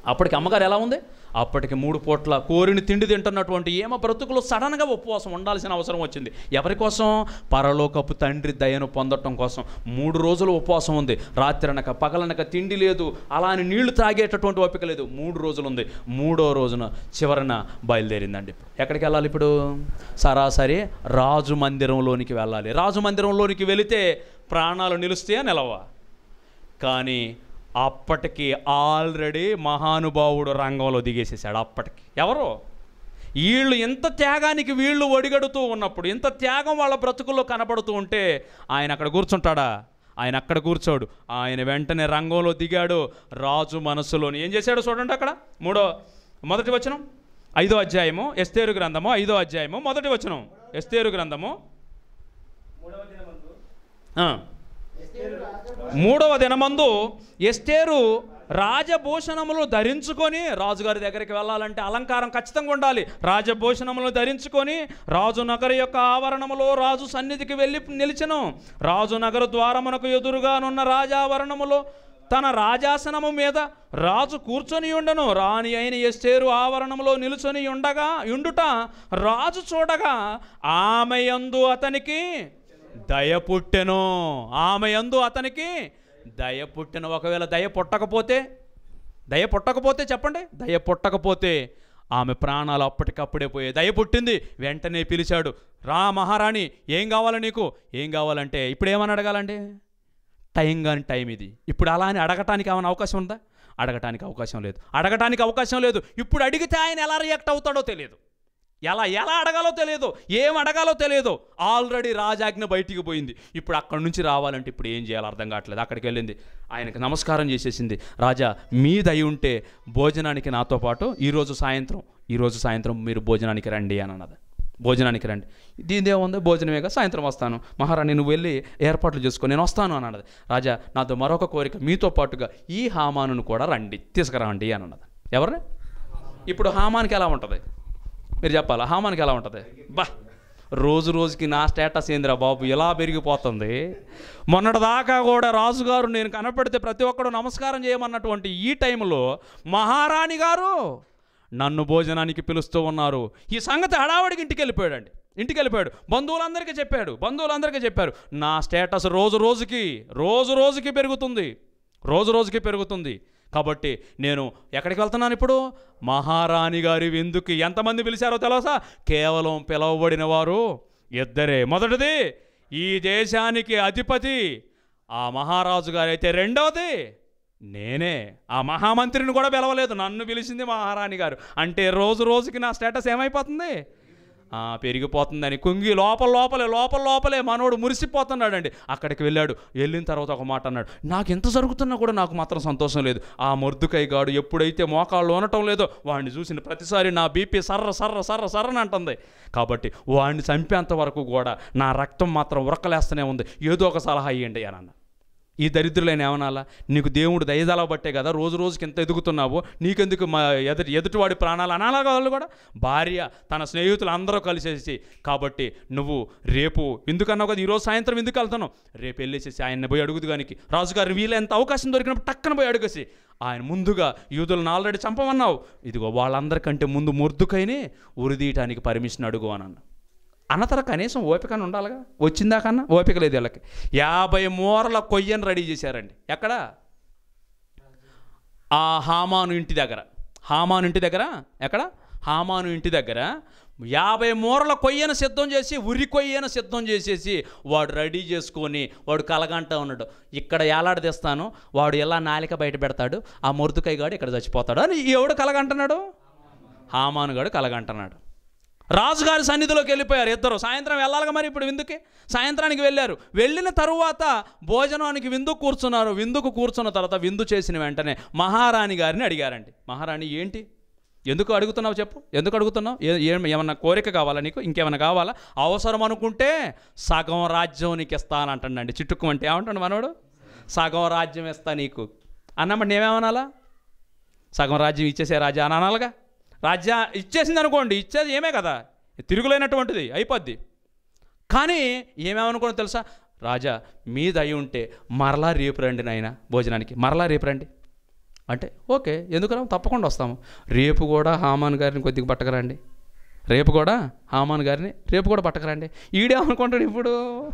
S1: అప్పటికి అమ్మగారు ఎలా ఉంది అప్పటికి మూడు పూట్ల కోరిని తిండి తింటున్నటువంటి ఏమ బ్రతుకులు సడన్గా ఉపవాసం ఉండాల్సిన అవసరం వచ్చింది ఎవరి కోసం పరలోకపు తండ్రి దయను పొందటం కోసం మూడు రోజులు ఉపవాసం ఉంది రాత్రనక పగలనక తిండి లేదు అలా అని నీళ్లు తాగేటటువంటి ఓపిక లేదు మూడు రోజులు ఉంది మూడో రోజున చివరన బయలుదేరిందండి ఎక్కడికి వెళ్ళాలి ఇప్పుడు సరాసరి రాజు మందిరంలోనికి వెళ్ళాలి రాజు మందిరంలోనికి వెళితే ప్రాణాలు నిలుస్తాయా నిలవా కానీ అప్పటికి ఆల్రెడీ మహానుభావుడు రంగంలో దిగేసేసాడు అప్పటికి ఎవరు వీళ్ళు ఇంత త్యాగానికి వీళ్ళు ఒడిగడుతూ ఉన్నప్పుడు ఇంత త్యాగం వాళ్ళ బ్రతుకుల్లో కనబడుతూ ఉంటే ఆయన అక్కడ కూర్చుంటాడా ఆయన అక్కడ కూర్చోడు ఆయన వెంటనే రంగంలో దిగాడు రాజు మనసులోని ఏం చేశాడు చూడండి అక్కడ మూడో మొదటి వచనం ఐదో అధ్యాయము ఎస్తేరు గ్రంథము ఐదో అధ్యాయము మొదటి వచనం ఎస్తేరు గ్రంథము ఆ.
S2: ఎస్తేరు రాజభ-
S1: మూడవ దినమందు ఎస్తేరు రాజభూషణములు ధరించుకొని రాజుగారి దగ్గరికి వెళ్ళాలంటే అలంకారం ఖచ్చితంగా ఉండాలి రాజభూషణములు ధరించుకొని రాజు నగర యొక్క ఆవరణములో రాజు సన్నిధికి వెళ్ళి నిలిచెను రాజు నగర ద్వారమునకు ఎదురుగానున్న రాజావరణములో తన రాజాసనము మీద రాజు కూర్చొని ఉండను రాణి అయిన ఎస్తేరు ఆవరణములో నిలుచొని ఉండగా ఉండుట రాజు చూడగా ఆమె యందు అతనికి దయ పుట్టెను ఆమె యందు అతనికి దయ పుట్టెను ఒకవేళ దయ పుట్టకపోతే దయ పుట్టకపోతే చెప్పండి దయ పుట్టకపోతే ఆమె ప్రాణాలు అప్పటికప్పుడే పోయాయి దయ పుట్టింది వెంటనే పిలిచాడు రా మహారాణి ఏం కావాలి నీకు ఏం కావాలంటే ఇప్పుడు ఏమని అడగాలండి టైం కాని టైం ఇది ఇప్పుడు అలా అని అడగటానికి ఏమైనా అవకాశం ఉందా అడగటానికి అవకాశం లేదు అడగటానికి అవకాశం లేదు ఇప్పుడు అడిగితే ఆయన ఎలా రియాక్ట్ అవుతాడో తెలియదు ఎలా ఎలా అడగాలో తెలియదు ఏం అడగాలో తెలియదు ఆల్రెడీ రాజాజ్ఞ బయటికి పోయింది ఇప్పుడు అక్కడి నుంచి రావాలంటే ఇప్పుడు ఏం చేయాలో అర్థం కావట్లేదు అక్కడికి వెళ్ళింది ఆయనకు నమస్కారం చేసేసింది రాజా మీ దయ ఉంటే భోజనానికి నాతో పాటు ఈరోజు సాయంత్రం ఈరోజు సాయంత్రం మీరు భోజనానికి రండి అని అన్నది భోజనానికి రండి దీని ఏముంది భోజనమేగా సాయంత్రం వస్తాను మహారాణి నువ్వు వెళ్ళి ఏర్పాట్లు చేసుకో నేను వస్తాను అని అన్నది రాజా నాతో మరొక కోరిక మీతో పాటుగా ఈ హామానును కూడా రండి తీసుకురండి అని అన్నది ఎవరిని ఇప్పుడు హామానికి ఎలా ఉంటుంది మీరు చెప్పాలా హామానికి ఎలా ఉంటుంది బా రోజు రోజుకి నా స్టేటస్ ఏందిరా బాబు ఎలా పెరిగిపోతుంది మొన్నటిదాకా కూడా రాజుగారు నేను కనపడితే ప్రతి ఒక్కడు నమస్కారం చేయమన్నటువంటి ఈ టైంలో మహారాణి గారు నన్ను భోజనానికి పిలుస్తూ ఉన్నారు ఈ సంగతి హడావడికి ఇంటికి వెళ్ళిపోయాడండి ఇంటికి వెళ్ళిపోయాడు బంధువులందరికీ చెప్పాడు బంధువులందరికీ చెప్పారు నా స్టేటస్ రోజు రోజుకి రోజు రోజుకి పెరుగుతుంది రోజు రోజుకి పెరుగుతుంది కాబట్టి నేను ఎక్కడికి వెళ్తున్నాను ఇప్పుడు మహారాణి గారి విందుకి ఎంతమంది పిలిచారో తెలుసా కేవలం పిలువబడిన వారు ఇద్దరే మొదటిది ఈ దేశానికి అధిపతి ఆ మహారాజు గారైతే రెండవది నేనే ఆ మహామంత్రిని కూడా పిలవలేదు నన్ను పిలిచింది మహారాణి గారు అంటే రోజు రోజుకి నా స్టేటస్ ఏమైపోతుంది ఆ, పెరిగిపోతుందని కుంగి లోపల లోపలే లోపల లోపలే మనోడు మురిసిపోతున్నాడండి అక్కడికి వెళ్ళాడు వెళ్ళిన తర్వాత ఒక మాట అన్నాడు నాకు ఎంత జరుగుతున్నా కూడా నాకు మాత్రం సంతోషం లేదు ఆ మొర్దుకై గాడు ఎప్పుడైతే మోకాళ్ళు ఉండటం లేదో వాడిని చూసిన ప్రతిసారి నా బీపీ సర్ర సర్ర సర్ర సర్రని అంటుంది కాబట్టి వాడిని చంపేంత వరకు కూడా నా రక్తం మాత్రం ఉరకలేస్తూనే ఉంది ఏదో ఒక సలహా ఇవ్వండి అని అన్న ఈ దరిద్రులైన ఏమనాలా నీకు దేవుడు దయదల బట్టే కదా రోజు రోజుకి ఎంత ఎదుగుతున్నావో నీకెందుకు మా ఎదుటి ఎదుటివాడి ప్రాణాలు అనాలా వాళ్ళు కూడా భార్య తన స్నేహితులు అందరూ కలిసేసి కాబట్టి నువ్వు రేపు ఎందుకన్నావు కదా ఈరోజు సాయంత్రం ఎందుకు వెళ్తాను రేపు వెళ్ళేసేసి ఆయన పోయి అడుగుదు గానికి రాజుగారు వీళ్ళు ఎంత అవకాశం దొరికినప్పుడు టక్కన పోయి అడుగేసి ఆయన ముందుగా యూదులను ఆల్రెడీ చంపమన్నావు ఇదిగో వాళ్ళందరికంటే ముందు ముర్దుకైనే ఉరిదీయటానికి పర్మిషన్ అడుగు అని అన్న అన్నతర కనీసం ఓపిక అని ఉండాలిగా వచ్చిందాకన్నా ఓపిక లేదు వీళ్ళకి యాభై మూరల కొయ్యను రెడీ చేశారండి ఎక్కడ ఆ హామాను ఇంటి దగ్గర హామాను ఇంటి దగ్గర ఎక్కడ హామాను ఇంటి దగ్గర యాభై మూరల కొయ్యను సిద్ధం చేసి ఉరి కొయ్యను సిద్ధం చేసేసి వాడు రెడీ చేసుకొని వాడు కలగంటా ఉన్నాడు ఇక్కడ ఏలాడదీస్తాను వాడు ఎలా నాలిక బయట పెడతాడు ఆ మొరుతుకాయ గాడు ఇక్కడ చచ్చిపోతాడు అని ఎవడు కలగంటున్నాడు హామాను గాడు కలగంటున్నాడు రాజుగారి సన్నిధిలోకి వెళ్ళిపోయారు ఇద్దరు సాయంత్రం వెళ్ళాలిగా మరి ఇప్పుడు విందుకి సాయంత్రానికి వెళ్ళారు వెళ్ళిన తరువాత భోజనానికి విందు కూర్చున్నారు విందుకు కూర్చున్న తర్వాత విందు చేసిన వెంటనే మహారాణి గారిని అడిగారండి మహారాణి ఏంటి ఎందుకు అడుగుతున్నావు చెప్పు ఎందుకు అడుగుతున్నావు ఏ- ఏం ఏమన్నా కోరిక కావాలా నీకు ఇంకేమైనా కావాలా అవసరం అనుకుంటే సగం రాజ్యం నీకు ఇస్తానంటాడండి చిట్టుకు అంటే ఏమంటాడు మనోడు సగం రాజ్యం ఇస్తా నీకు అన్నమాట నేమేమనాలా సగం రాజ్యం ఇచ్చేసే రాజా అని అనాలిగా రాజ్య ఇచ్చేసింది అనుకోండి ఇచ్చేది ఏమే కదా తిరుగులేనటువంటిది అయిపోద్ది కానీ ఏమేమనుకోండి తెలుసా రాజా మీ దయ ఉంటే మరలా రేపు రండి నాయన భోజనానికి మరలా రేపు రండి
S3: అంటే ఓకే ఎందుకురా తప్పకుండా వస్తాము రేపు కూడా హామాన్ గారిని కొద్దిగా పట్టకరండి రేపు కూడా హామాన్ గారిని రేపు కూడా పట్టకరండి ఈడేమనుకుంటాడు ఇప్పుడు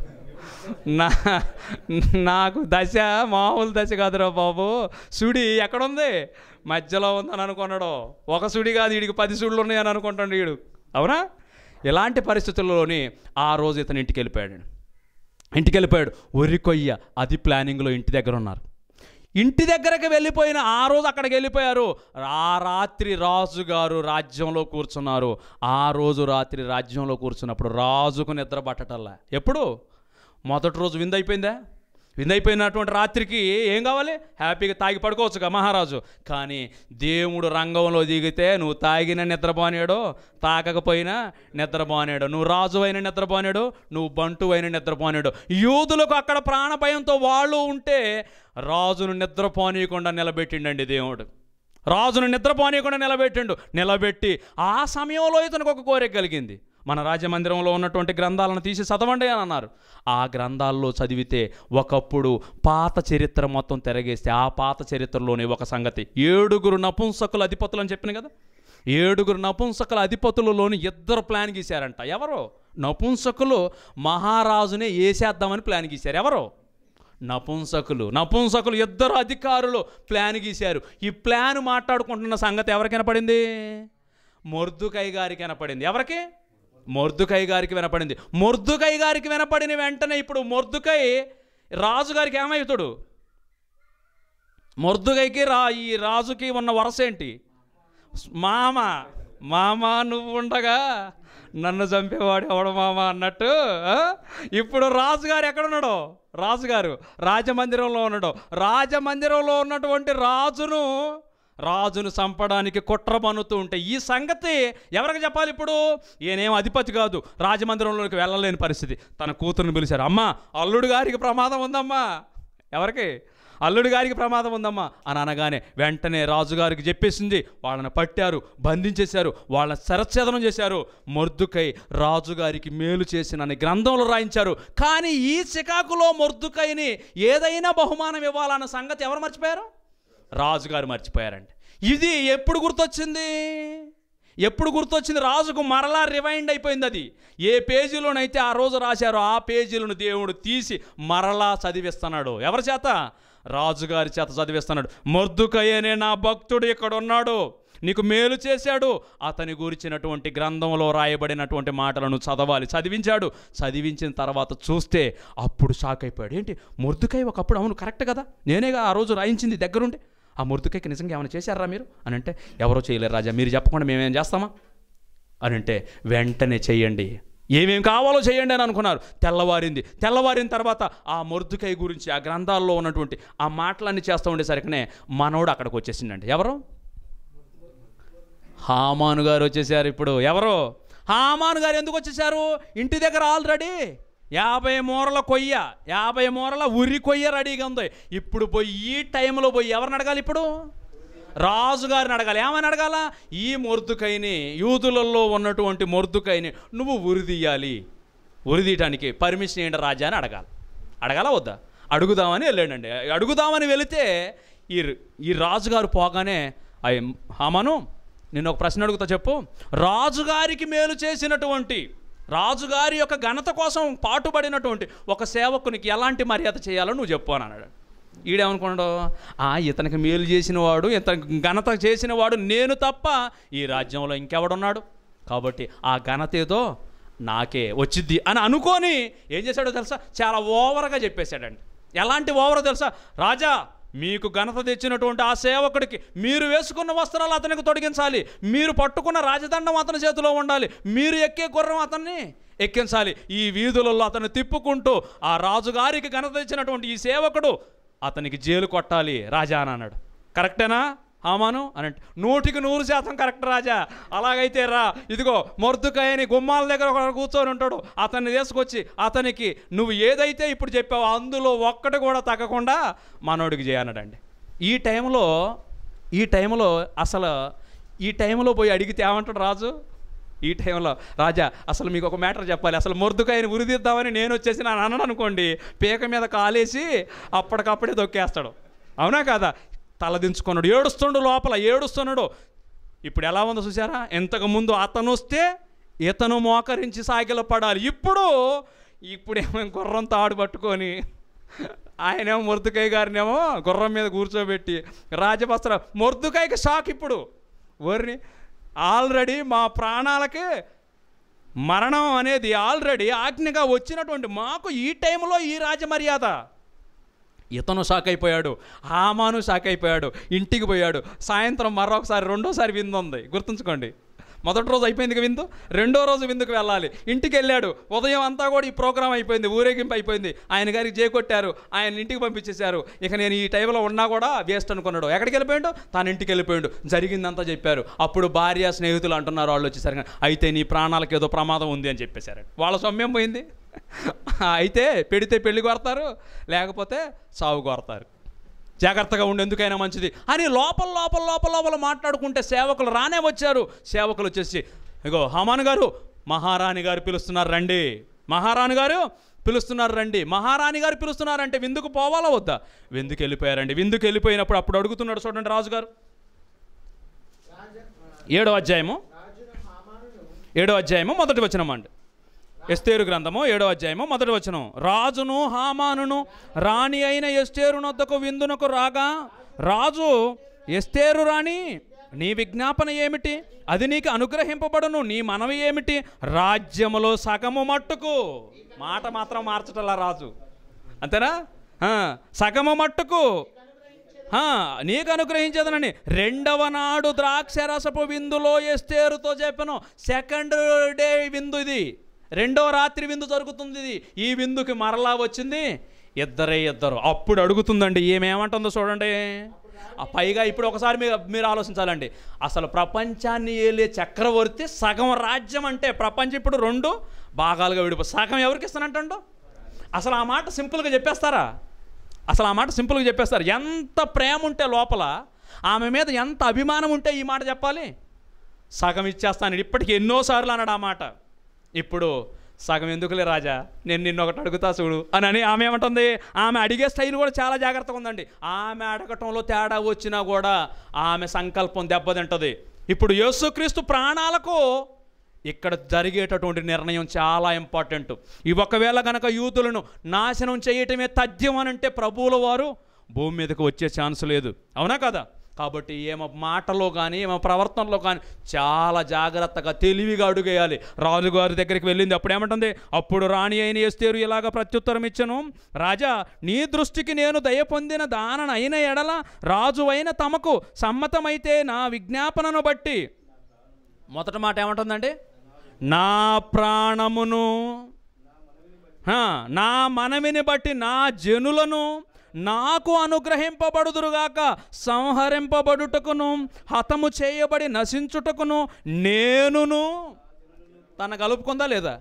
S3: నా నాకు దశ మామూలు దశ కాదురా బాబు సుడి ఎక్కడుంది మధ్యలో ఉందని అనుకున్నాడు ఒక సుడి కాదు వీడికి పది సుడులు ఉన్నాయని అనుకుంటాడు వీడు అవునా ఇలాంటి పరిస్థితుల్లోని ఆ రోజు ఇతను ఇంటికి వెళ్ళిపోయాడు ఇంటికి వెళ్ళిపోయాడు ఒరి కొయ్య అది ప్లానింగ్లో ఇంటి దగ్గర ఉన్నారు ఇంటి దగ్గరకు వెళ్ళిపోయిన ఆ రోజు అక్కడికి వెళ్ళిపోయారు ఆ రాత్రి రాజుగారు రాజ్యంలో కూర్చున్నారు ఆ రోజు రాత్రి రాజ్యంలో కూర్చున్నప్పుడు రాజుకు నిద్ర పట్టటల్లా ఎప్పుడు మొదటి రోజు విందైపోయిందా విందైపోయినటువంటి రాత్రికి ఏం కావాలి హ్యాపీగా తాగి పడుకోవచ్చుగా మహారాజు కానీ దేవుడు రంగంలో దిగితే నువ్వు తాగిన నిద్రపోనాడు తాగకపోయినా నిద్రపోనాడు నువ్వు రాజు అయిన నిద్రపోనాడు నువ్వు బంటు అయిన నిద్రపోనాడు యూదులకు అక్కడ ప్రాణ భయంతో వాళ్ళు ఉంటే రాజును నిద్రపోనీయకుండా నిలబెట్టిండండి దేవుడు రాజును నిద్రపోనీయకుండా నిలబెట్టిండు నిలబెట్టి ఆ సమయంలో ఇతనికి ఒక కోరిక కలిగింది మన రాజమందిరంలో ఉన్నటువంటి గ్రంథాలను తీసి చదవండి అని అన్నారు ఆ గ్రంథాల్లో చదివితే ఒకప్పుడు పాత చరిత్ర మొత్తం తిరగేస్తే ఆ పాత చరిత్రలోని ఒక సంగతి ఏడుగురు నపుంసకుల అధిపతులు అని చెప్పిన కదా ఏడుగురు నపుంసకుల అధిపతులలోని ఇద్దరు ప్లాన్ గీశారంట ఎవరు నపుంసకులు మహారాజునే వేసేద్దామని ప్లాన్ గీశారు ఎవరు నపుంసకులు నపుంసకులు ఇద్దరు అధికారులు ప్లాన్ గీశారు ఈ ప్లాన్ మాట్లాడుకుంటున్న సంగతి ఎవరికి వినపడింది మొర్దుకై గారికి వినపడింది ఎవరికి మొర్దుకై గారికి వినపడింది మొర్దుకై గారికి వినపడిన వెంటనే ఇప్పుడు మొర్దుకై రాజుగారికి ఏమవుతాడు మొర్దుకైకి రా ఈ రాజుకి ఉన్న వరస ఏంటి మామ మామ నువ్వు ఉండగా నన్ను చంపేవాడు ఎవడు మామ అన్నట్టు ఆ? ఇప్పుడు రాజుగారు ఎక్కడున్నాడో రాజుగారు రాజమందిరంలో ఉన్నాడు రాజమందిరంలో ఉన్నటువంటి రాజును రాజును చంపడానికి కుట్ర పన్నుతూ ఉంటే ఈ సంగతి ఎవరికి చెప్పాలి ఇప్పుడు ఈయనేం అధిపతి కాదు రాజమందిరంలోకి వెళ్ళలేని పరిస్థితి తన కూతురుని పిలిచారు అమ్మా అల్లుడు గారికి ప్రమాదం ఉందమ్మా ఎవరికి అల్లుడి గారికి ప్రమాదం ఉందమ్మా అని అనగానే వెంటనే రాజుగారికి చెప్పేసింది వాళ్ళని పట్టారు బంధించేశారు వాళ్ళ శరచ్ఛేదనం చేశారు మొర్దుకై రాజుగారికి మేలు చేసినని గ్రంథంలో రాయించారు కానీ ఈ చికాకులో మొర్దుకైని ఏదైనా బహుమానం ఇవ్వాలన్న సంగతి ఎవరు మర్చిపోయారు రాజుగారు మర్చిపోయారండి ఇది ఎప్పుడు గుర్తొచ్చింది ఎప్పుడు గుర్తొచ్చింది రాజుకు మరలా రివైండ్ అయిపోయింది అది ఏ పేజీలోనైతే ఆ రోజు రాశారో ఆ పేజీలను దేవుడు తీసి మరలా చదివిస్తున్నాడు ఎవరి చేత రాజుగారి చేత చదివిస్తున్నాడు మొర్దుకయ్యనే నా భక్తుడు ఇక్కడ ఉన్నాడు నీకు మేలు చేశాడు అతని గురించినటువంటి గ్రంథంలో రాయబడినటువంటి మాటలను చదవాలి చదివించాడు చదివించిన తర్వాత చూస్తే అప్పుడు షాక్ అయిపోయాడు ఏంటి ముర్దుకై ఒకప్పుడు అవును కరెక్ట్ కదా నేనేగా ఆ రోజు రాయించింది దగ్గరుండి ఆ ముర్దుకైకి నిజంగా ఏమైనా చేశారా మీరు అని అంటే ఎవరో చేయలేరు రాజా మీరు చెప్పకుండా మేమేం చేస్తామా అని అంటే వెంటనే చెయ్యండి ఏమేం కావాలో చేయండి అని అనుకున్నారు తెల్లవారింది తెల్లవారిన తర్వాత ఆ మొర్దుకై గురించి ఆ గ్రంథాల్లో ఉన్నటువంటి ఆ మాటలన్నీ చేస్తూ ఉండేసరికనే మనోడు అక్కడికి వచ్చేసిండండి ఎవరు హామాను గారు వచ్చేసారు ఇప్పుడు ఎవరు హామాను గారు ఎందుకు వచ్చేసారు ఇంటి దగ్గర ఆల్రెడీ యాభై మూరల కొయ్య యాభై మూరల ఉరి కొయ్య రెడీగా ఉంది ఇప్పుడు పోయి ఈ టైంలో పోయి ఎవరిని అడగాలి ఇప్పుడు రాజుగారిని అడగాలి ఏమని అడగాల ఈ మొర్దుకైని యూదులలో ఉన్నటువంటి మొర్దుకైని నువ్వు ఉరిదీయాలి ఉరిదీయటానికి పర్మిషన్ ఏంటి రాజా అని అడగాలి అడగాల వద్దా అడుగుదామని వెళ్ళాడండి అడుగుదామని వెళితే ఈ ఈ రాజుగారు పోగానే అయ్య హామాను నేను ఒక ప్రశ్న అడుగుతా చెప్పు రాజుగారికి మేలు చేసినటువంటి రాజుగారి యొక్క ఘనత కోసం పాటుపడినటువంటి ఒక సేవకునికి ఎలాంటి మర్యాద చేయాలో నువ్వు చెప్పు అని అన్నాడు ఈడేమనుకున్నాడు ఆ ఇతనికి మేలు చేసిన వాడు ఇతనికి ఘనత చేసిన వాడు నేను తప్ప ఈ రాజ్యంలో ఇంకెవడున్నాడు కాబట్టి ఆ ఘనత ఏదో నాకే వచ్చిద్ది అని అనుకొని ఏం చేశాడో తెలుసా చాలా ఓవర్గా చెప్పేశాడండి ఎలాంటి ఓవర్ తెలుసా రాజా మీకు ఘనత తెచ్చినటువంటి ఆ సేవకుడికి మీరు వేసుకున్న వస్త్రాలు అతనికి తొడిగించాలి మీరు పట్టుకున్న రాజదండం అతని చేతిలో ఉండాలి మీరు ఎక్కే గుర్రం అతన్ని ఎక్కించాలి ఈ వీధులలో అతను తిప్పుకుంటూ ఆ రాజుగారికి ఘనత తెచ్చినటువంటి ఈ సేవకుడు అతనికి జైలు కొట్టాలి రాజా అని అన్నాడు కరెక్టేనా హామాను అని అంటే నూటికి నూరు శాతం కరెక్ట్ రాజా అలాగైతే రా ఇదిగో మొర్దుకాయని గుమ్మాల దగ్గర ఒకడు కూర్చొని ఉంటాడు అతన్ని తీసుకొచ్చి అతనికి నువ్వు ఏదైతే ఇప్పుడు చెప్పావో అందులో ఒక్కటి కూడా తగ్గకుండా మనోడికి చేయనడండి ఈ టైంలో ఈ టైంలో అసలు ఈ టైంలో పోయి అడిగితే ఏమంటాడు రాజు ఈ టైంలో రాజా అసలు మీకు ఒక మ్యాటర్ చెప్పాలి అసలు మొర్దుకాయని ఉరిదిద్దామని నేను వచ్చేసి నా అన్నాను అనుకోండి పీక మీద కాలేసి అప్పటికప్పుడే దొక్కేస్తాడు అవునా కాదా తలదించుకున్నాడు ఏడుస్తుండు లోపల ఏడుస్తున్నాడు ఇప్పుడు ఎలా ఉందో చూసారా ఇంతకు ముందు అతను వస్తే ఇతను మోకరించి సాగిల పడాలి ఇప్పుడు ఇప్పుడేమో గుర్రం తాడు పట్టుకొని ఆయనేమో మొర్దుకాయ గారినేమో గుర్రం మీద కూర్చోబెట్టి రాజవస్త్ర మొర్దుకాయకి షాక్ ఇప్పుడు ఓర్ని ఆల్రెడీ మా ప్రాణాలకి మరణం అనేది ఆల్రెడీ ఆజ్ఞగా వచ్చినటువంటి మాకు ఈ టైంలో ఈ రాజమర్యాద ఇతను షాక్ అయిపోయాడు హామాను షాక్ అయిపోయాడు ఇంటికి పోయాడు సాయంత్రం మరొకసారి రెండోసారి విందు ఉంది గుర్తుంచుకోండి మొదటి రోజు అయిపోయింది విందు రెండో రోజు విందుకు వెళ్ళాలి ఇంటికి వెళ్ళాడు ఉదయం అంతా కూడా ఈ ప్రోగ్రాం అయిపోయింది ఊరేగింపు అయిపోయింది ఆయన గారికి జేకొట్టారు ఆయన ఇంటికి పంపించేశారు ఇక నేను ఈ టైంలో ఉన్నా కూడా వేస్ట్ అనుకున్నాడు ఎక్కడికి వెళ్ళిపోయాడు తాను ఇంటికి వెళ్ళిపోయాడు జరిగిందంతా చెప్పారు అప్పుడు భార్య స్నేహితులు అంటున్నారు వాళ్ళు వచ్చేసరికి అయితే నీ ప్రాణాలకు ఏదో ప్రమాదం ఉంది అని చెప్పేశారు వాళ్ళ సొమ్మేం పోయింది అయితే పెడితే పెళ్లి కొడతారు లేకపోతే సాగు కొడతారు జాగ్రత్తగా ఉండి ఎందుకైనా మంచిది అని లోపల లోపల లోపల లోపల మాట్లాడుకుంటే సేవకులు రానే వచ్చారు సేవకులు వచ్చేసి ఇగో హమాన్ గారు మహారాణి గారు పిలుస్తున్నారు రండి మహారాణి గారు పిలుస్తున్నారు రండి మహారాణి గారు పిలుస్తున్నారంటే విందుకు పోవాలా వద్దా విందుకు వెళ్ళిపోయారండి విందుకు వెళ్ళిపోయినప్పుడు అప్పుడు అడుగుతున్నాడు చూడండి రాజుగారు ఏడో అధ్యాయము
S2: రాజును హామానును
S3: ఏడో అధ్యాయము మొదటి వచనం అండి ఎస్తేరు గ్రంథము ఏడో అధ్యాయము మొదటి వచనం రాజును హామానును రాణి అయిన ఎస్తేరు నొద్దకు విందునకు రాగా రాజు ఎస్తేరు రాణి నీ విజ్ఞాపన ఏమిటి అది నీకు అనుగ్రహింపబడును నీ మనవి ఏమిటి రాజ్యములో సగము మట్టుకు మాట మాత్రం మార్చటలా రాజు అంతేనా ఆ, సగము మట్టుకు ఆ, నీకు అనుగ్రహించదనని రెండవ నాడు ద్రాక్షరసపు విందులో ఎస్తేరుతో చెప్పను సెకండ్ డే విందు ఇది రెండో రాత్రి విందు జరుగుతుంది ఇది ఈ విందుకి మరలా వచ్చింది ఇద్దరే ఇద్దరు అప్పుడు అడుగుతుందండి ఏమేమంటుందో చూడండి ఆ పైగా ఇప్పుడు ఒకసారి మీరు మీరు ఆలోచించాలండి అసలు ప్రపంచాన్ని ఏలే చక్రవర్తి సగం రాజ్యం అంటే ప్రపంచం ఇప్పుడు రెండు భాగాలుగా విడిపో సగం ఎవరికి ఇస్తానంటండు అసలు ఆ మాట సింపుల్గా చెప్పేస్తారా అసలు ఆ మాట సింపుల్గా చెప్పేస్తారు ఎంత ప్రేమ ఉంటే లోపల ఆమె మీద ఎంత అభిమానం ఉంటే ఈ మాట చెప్పాలి సగం ఇచ్చేస్తాను ఇప్పటికి ఎన్నోసార్లు అన్నాడు ఆ మాట ఇప్పుడు సగం ఎందుకులే రాజా నేను నిన్ను ఒకటి అడుగుతా చూడు అని అని ఆమె ఏమంటుంది ఆమె అడిగే స్టైల్ కూడా చాలా జాగ్రత్తగా ఉందండి ఆమె అడగటంలో తేడా వచ్చినా కూడా ఆమె సంకల్పం దెబ్బతింటది ఇప్పుడు యేసుక్రీస్తు ప్రాణాలకు ఇక్కడ జరిగేటటువంటి నిర్ణయం చాలా ఇంపార్టెంట్ ఈ ఒకవేళ గనక యూతులను నాశనం చేయటమే తథ్యం అని అంటే ప్రభువుల వారు భూమి మీదకి వచ్చే ఛాన్స్ లేదు అవునా కదా కాబట్టి ఏమో మాటలో కానీ ఏమో ప్రవర్తనలో కానీ చాలా జాగ్రత్తగా తెలివిగా అడుగేయాలి రాజుగారి దగ్గరికి వెళ్ళింది అప్పుడు ఏమంటుంది అప్పుడు రాణి అయిన ఎస్తేరు ఇలాగ ప్రత్యుత్తరం ఇచ్చను రాజా నీ దృష్టికి నేను దయ పొందిన దానన అయిన ఎడల రాజు అయిన తమకు సమ్మతమైతే నా విజ్ఞాపనను బట్టి మొదటి మాట ఏమంటుందండి నా ప్రాణమును హా, నా మనవిని బట్టి నా జనులను నాకు అనుగ్రహింపబడుదురుగాక సంహరింపబడుటకును హతము చేయబడి నశించుటకును నేనును తన కలుపుకుందా లేదా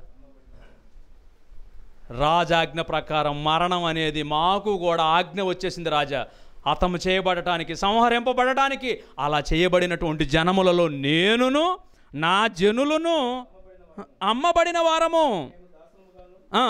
S3: రాజాజ్ఞ ప్రకారం మరణం అనేది మాకు కూడా ఆజ్ఞ వచ్చేసింది రాజా హతము చేయబడటానికి సంహరింపబడటానికి అలా చేయబడినటువంటి జనములలో నేనును నా జనులను అమ్మబడిన వారము ఆ.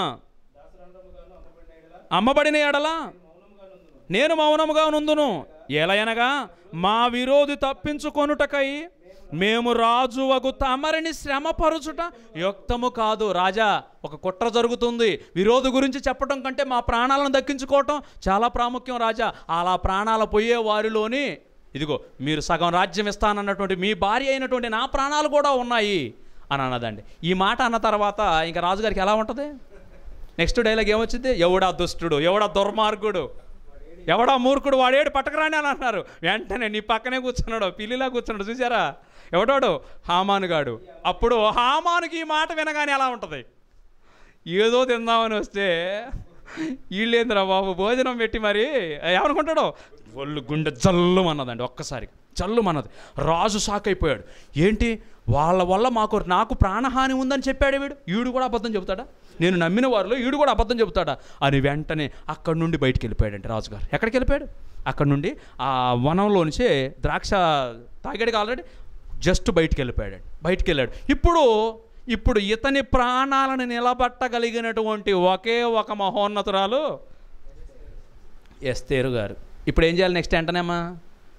S3: అమ్మబడిన ఎడలా నేను మౌనముగా నుందును ఎలయనగా మా విరోధి తప్పించుకొనుటకై మేము రాజువగు తమరిని శ్రమపరుచుట యుక్తము కాదు రాజా ఒక కుట్ర జరుగుతుంది విరోధి గురించి చెప్పడం కంటే మా ప్రాణాలను దక్కించుకోవటం చాలా ప్రాముఖ్యం రాజా అలా ప్రాణాలు పోయే వారిలోని ఇదిగో మీరు సగం రాజ్యం ఇస్తానన్నటువంటి మీ భార్య అయినటువంటి నా ప్రాణాలు కూడా ఉన్నాయి అని అన్నదండి ఈ మాట అన్న తర్వాత ఇంకా రాజుగారికి ఎలా ఉంటుంది నెక్స్ట్ డైలాగ్ ఏమొచ్చింది ఎవడా దుష్టుడు ఎవడా దుర్మార్గుడు ఎవడా మూర్ఖుడు వాడేడు పట్టకరాని అని అన్నారు వెంటనే నీ పక్కనే కూర్చున్నాడు పిల్లిలా కూర్చున్నాడు చూసారా ఎవడాడు హామానుగాడు అప్పుడు హామానుకి ఈ మాట వినగానే ఎలా ఉంటుంది ఏదో తిందామని వస్తే వీళ్ళేందిరా బాబు భోజనం పెట్టి మరి ఏమనుకుంటాడో ఒళ్ళు గుండె జల్లుమన్నదండి ఒక్కసారి జల్లుమన్నది రాజు షాక్ అయిపోయాడు ఏంటి వాళ్ళ వల్ల మాకు నాకు ప్రాణహాని ఉందని చెప్పాడు వీడు ఈడు కూడా అబద్ధం చెబుతాడా నేను నమ్మిన వారిలో ఈడు కూడా అబద్ధం చెబుతాడా అని వెంటనే అక్కడి నుండి బయటికి వెళ్ళిపోయాడండి రాజుగారు ఎక్కడికి వెళ్ళిపోయాడు అక్కడి నుండి ఆ వనంలో నుంచే ద్రాక్ష తాగాడికి ఆల్రెడీ జస్ట్ బయటికి వెళ్ళిపోయాడు బయటికి వెళ్ళాడు ఇప్పుడు ఇప్పుడు ఇతని ప్రాణాలను నిలబట్టగలిగినటువంటి ఒకే ఒక మహోన్నతురాలు ఎస్తేరు గారు ఇప్పుడు ఏం చేయాలి నెక్స్ట్ వెంటనేమ్మా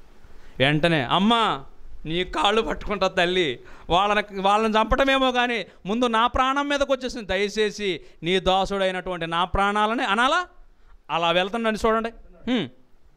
S3: వెంటనే అమ్మా నీ కాళ్ళు పట్టుకుంటా తల్లి వాళ్ళని వాళ్ళని చంపటమేమో కానీ ముందు నా ప్రాణం మీదకి వచ్చేసింది దయచేసి నీ దాసుడైనటువంటి నా ప్రాణాలని అనాలా అలా వెళ్తుండండి చూడండి హ్మ్.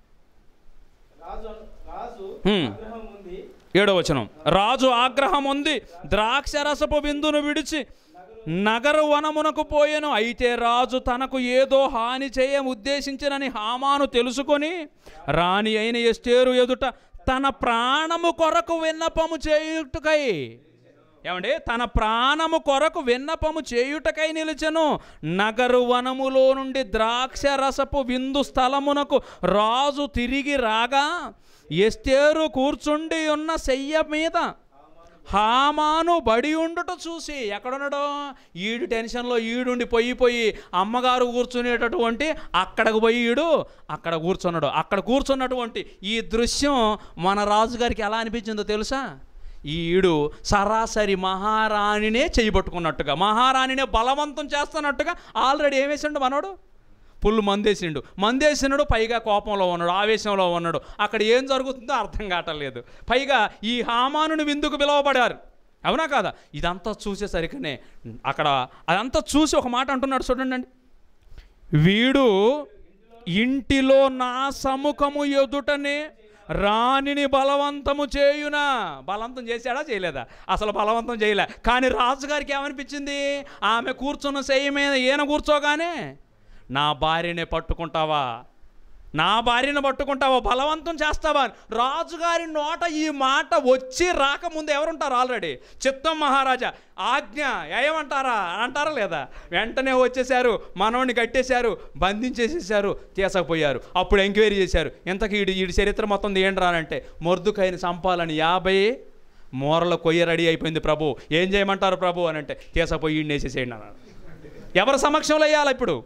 S4: రాజు రాజు
S3: హ్మ్.
S4: ఆగ్రహం ఉంది
S3: ఏడో వచనం రాజు ఆగ్రహం ఉంది ద్రాక్షరసపు బిందును విడిచి నగరు వనమునకు పోయెను అయితే రాజు తనకు ఏదో హాని చేయ ఉద్దేశించినని హామాను తెలుసుకొని రాణి అయిన ఎస్టేరు ఎదుట తన ప్రాణము కొరకు విన్నపము చేయుటకై ఏమండి తన ప్రాణము కొరకు విన్నపము చేయుటకై నిలిచెను నగరు వనములో నుండి ద్రాక్ష రసపు విందు స్థలమునకు రాజు తిరిగి రాగా ఎస్తేరు కూర్చుండి ఉన్న శయ్య మీద హామాను బడి ఉండుట చూసి ఎక్కడున్నాడో ఈడు టెన్షన్లో ఈడుండి పోయి పోయి అమ్మగారు కూర్చునేటటువంటి అక్కడికి పోయి ఈడు అక్కడ కూర్చున్నాడు అక్కడ కూర్చున్నటువంటి ఈ దృశ్యం మన రాజుగారికి ఎలా అనిపించిందో తెలుసా ఈడు సరాసరి మహారాణినే చేయబట్టుకున్నట్టుగా మహారాణినే బలవంతం చేస్తున్నట్టుగా ఆల్రెడీ ఏం వేసిండు మనోడు పుల్లు మందేసిండు మందేసినాడు పైగా కోపంలో ఉన్నాడు ఆవేశంలో ఉన్నాడు అక్కడ ఏం జరుగుతుందో అర్థం కావట్లేదు పైగా ఈ హామానుని విందుకు పిలువబడారు అవునా కాదా ఇదంతా చూసేసరికనే అక్కడ అదంతా చూసి ఒక మాట అంటున్నాడు చూడండి వీడు ఇంటిలో నా సముఖము ఎదుటనే రాణిని బలవంతము చేయునా బలవంతం చేశాడా చేయలేదా అసలు బలవంతం చేయలే కానీ రాజుగారికి ఏమనిపించింది ఆమె కూర్చున్న చెయ్యి మీద ఈయన కూర్చోగానే నా భార్యనే పట్టుకుంటావా నా భార్యను పట్టుకుంటావా బలవంతం చేస్తావా రాజుగారి నోట ఈ మాట వచ్చి రాకముందు ఎవరుంటారు ఆల్రెడీ చిత్తం మహారాజా ఆజ్ఞ ఏమంటారా అంటారా లేదా వెంటనే వచ్చేసారు మనవడిని కట్టేశారు బంధించేసేసారు తీసుకుపోయారు అప్పుడు ఎంక్వైరీ చేశారు ఇంతకీ ఈడు ఈడి చరిత్ర మొత్తం తీయండి రానంటే మొర్దుకైన చంపాలని యాభై మూరల కొయ్య రెడీ అయిపోయింది ప్రభు ఏం చేయమంటారు ప్రభు అని అంటే తీసుకుపోయి ఈడిని వేసేసేయండి అన్నారు ఎవరి సమక్షంలో వేయాలి ఇప్పుడు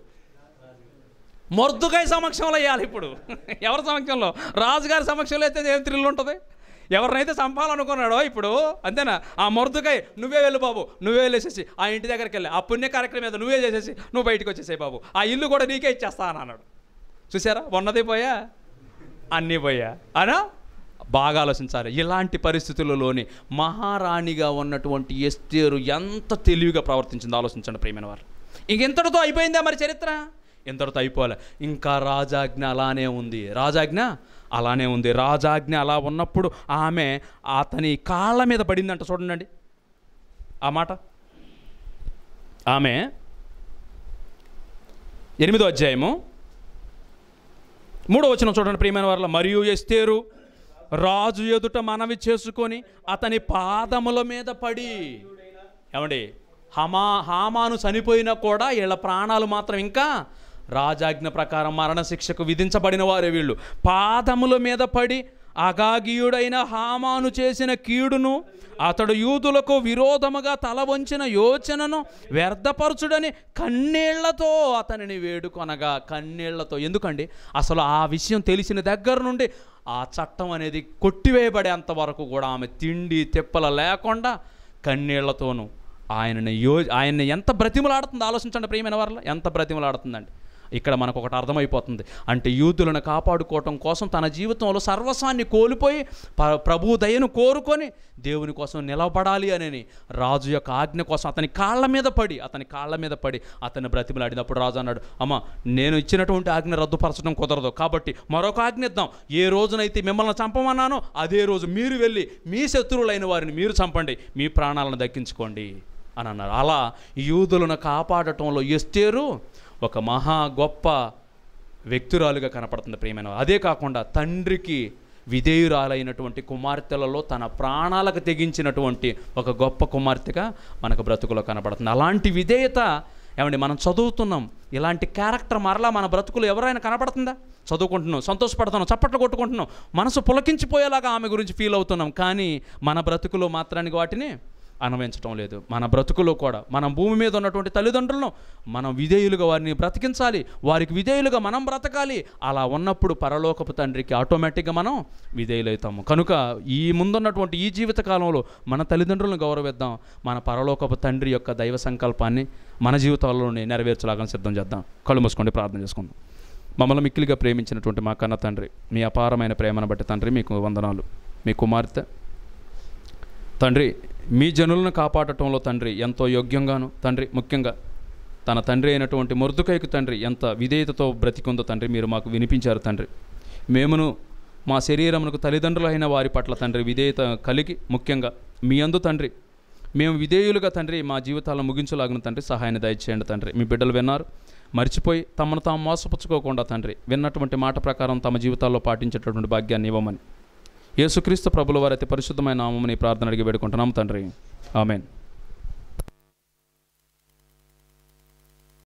S3: మొర్దుకాయ సమక్షంలో వేయాలి ఇప్పుడు ఎవరి సమక్షంలో రాజుగారి సమక్షంలో అయితే ఏం థ్రిల్ ఉంటుంది ఎవరినైతే చంపాలనుకున్నాడో ఇప్పుడు అంతేనా ఆ మొర్దుకాయ నువ్వే వెళ్ళు బాబు నువ్వే వెళ్ళేసేసి ఆ ఇంటి దగ్గరికి వెళ్ళి ఆ పుణ్య కార్యక్రమం మీద నువ్వే చేసేసి నువ్వు బయటికి వచ్చేసాయి బాబు ఆ ఇల్లు కూడా నీకే ఇచ్చేస్తా అని అన్నాడు చూసారా ఉన్నది పోయా అన్నీ పోయా అనా బాగా ఆలోచించాలి ఇలాంటి పరిస్థితులలోని మహారాణిగా ఉన్నటువంటి ఎస్తేరు ఎంత తెలివిగా ప్రవర్తించిందో ఆలోచించండి ప్రియమైన వారు ఇంకెంతటితో అయిపోయిందా మరి చరిత్ర ఇంతటితో అయిపోలే ఇంకా రాజాజ్ఞ అలానే ఉంది రాజాజ్ఞ అలానే ఉంది రాజాజ్ఞ అలా ఉన్నప్పుడు ఆమె అతని కాళ్ళ మీద పడిందంట చూడండి ఆ మాట ఆమె ఎనిమిదో అధ్యాయము మూడో వచనం చూడండి ప్రియమైన వారిలో మరియు ఎస్తేరు రాజు ఎదుట మనవి చేసుకొని అతని పాదముల మీద పడి ఏమండి హమా హామాను చనిపోయినా కూడా వీళ్ళ ప్రాణాలు మాత్రం ఇంకా రాజాజ్ఞ ప్రకారం మరణశిక్షకు విధించబడిన వారే వీళ్ళు పాదముల మీద పడి అగాగీయుడైన హామాను చేసిన కీడును అతడు యూదులకు విరోధముగా తల వంచిన యోచనను వ్యర్థపరచుడని కన్నీళ్లతో అతనిని వేడుకొనగా కన్నీళ్లతో ఎందుకండి అసలు ఆ విషయం తెలిసిన దగ్గర నుండి ఆ చట్టం అనేది కొట్టివేయబడేంత వరకు కూడా ఆమె తిండి తెప్పల లేకుండా కన్నీళ్లతోనూ ఆయనని యో ఆయన్ని ఎంత బ్రతిమలాడుతుందో ఆలోచించండి ప్రియమైన వారిలో ఎంత బ్రతిమలాడుతుందండి ఇక్కడ మనకు ఒకటి అర్థమైపోతుంది అంటే యూదులను కాపాడుకోవటం కోసం తన జీవితంలో సర్వస్వాన్ని కోల్పోయి ప- ప్రభు దయను కోరుకొని దేవుని కోసం నిలబడాలి అని రాజు యొక్క ఆజ్ఞ కోసం అతని కాళ్ళ మీద పడి అతని కాళ్ళ మీద పడి అతన్ని బ్రతిమలాడినప్పుడు రాజు అన్నాడు అమ్మ నేను ఇచ్చినటువంటి ఆజ్ఞ రద్దుపరచడం కుదరదు కాబట్టి మరొక ఆజ్ఞ ఇద్దాం ఏ రోజునైతే మిమ్మల్ని చంపమన్నానో అదే రోజు మీరు వెళ్ళి మీ శత్రువులైన వారిని మీరు చంపండి మీ ప్రాణాలను దక్కించుకోండి అని అన్నారు అలా యూదులను కాపాడటంలో ఎస్తేరు ఒక మహా గొప్ప వ్యక్తురాలుగా కనపడుతుంది ప్రియమైన వారు. అదే కాకుండా తండ్రికి విధేయురాలైనటువంటి కుమార్తెలలో తన ప్రాణాలకు తెగించినటువంటి ఒక గొప్ప కుమార్తెగా మనకు బ్రతుకులో కనపడుతుంది అలాంటి విధేయత ఏమండి మనం చదువుతున్నాం ఇలాంటి క్యారెక్టర్ మరలా మన బ్రతుకులు ఎవరైనా కనపడుతుందా చదువుకుంటున్నాం సంతోషపడుతున్నాం చప్పట్లు కొట్టుకుంటున్నాం మనసు పులకించిపోయేలాగా ఆమె గురించి ఫీల్ అవుతున్నాం కానీ మన బ్రతుకులో మాత్రానికి వాటిని అనుభవించటం లేదు మన బ్రతుకులో కూడా మనం భూమి మీద ఉన్నటువంటి తల్లిదండ్రులను మనం విధేయులుగా వారిని బ్రతికించాలి వారికి విధేయులుగా మనం బ్రతకాలి అలా ఉన్నప్పుడు పరలోకపు తండ్రికి ఆటోమేటిక్గా మనం విధేయులవుతాము కనుక ఈ ముందున్నటువంటి ఈ జీవిత కాలంలో మన తల్లిదండ్రులను గౌరవిద్దాం మన పరలోకపు తండ్రి యొక్క దైవ సంకల్పాన్ని మన జీవితాల్లోనే నెరవేర్చలాగా సిద్ధం చేద్దాం కళ్ళు మూసుకోండి ప్రార్థన చేసుకుందాం మమ్మల్ని మిక్కిలిగా ప్రేమించినటువంటి మా కన్న తండ్రి మీ అపారమైన ప్రేమను బట్టి తండ్రి మీకు వందనాలు మీ కుమార్తె తండ్రి మీ జనులను కాపాడటంలో తండ్రి ఎంతో యోగ్యంగాను తండ్రి ముఖ్యంగా తన తండ్రి అయినటువంటి మొర్దుకైకు తండ్రి ఎంత విధేయతతో బ్రతికుందో తండ్రి మీరు మాకు వినిపించారు తండ్రి మేమును మా శరీరమునకు తల్లిదండ్రులైన వారి పట్ల తండ్రి విధేయత కలిగి ముఖ్యంగా మీ అందు తండ్రి మేము విధేయులుగా తండ్రి మా జీవితాలను ముగించలాగిన తండ్రి సహాయాన్ని దయచేయండి తండ్రి మీ బిడ్డలు విన్నారు మర్చిపోయి తమను తాము మోసపుచ్చుకోకుండా తండ్రి విన్నటువంటి మాట ప్రకారం తమ జీవితాల్లో పాటించేటటువంటి భాగ్యాన్ని ఇవ్వమని యేసుక్రీస్తు ప్రభుల వారి అతి పరిశుద్ధమైన నామముని ప్రార్థన అడిగి వేడుకుంటున్నాం తండ్రి ఆమెన్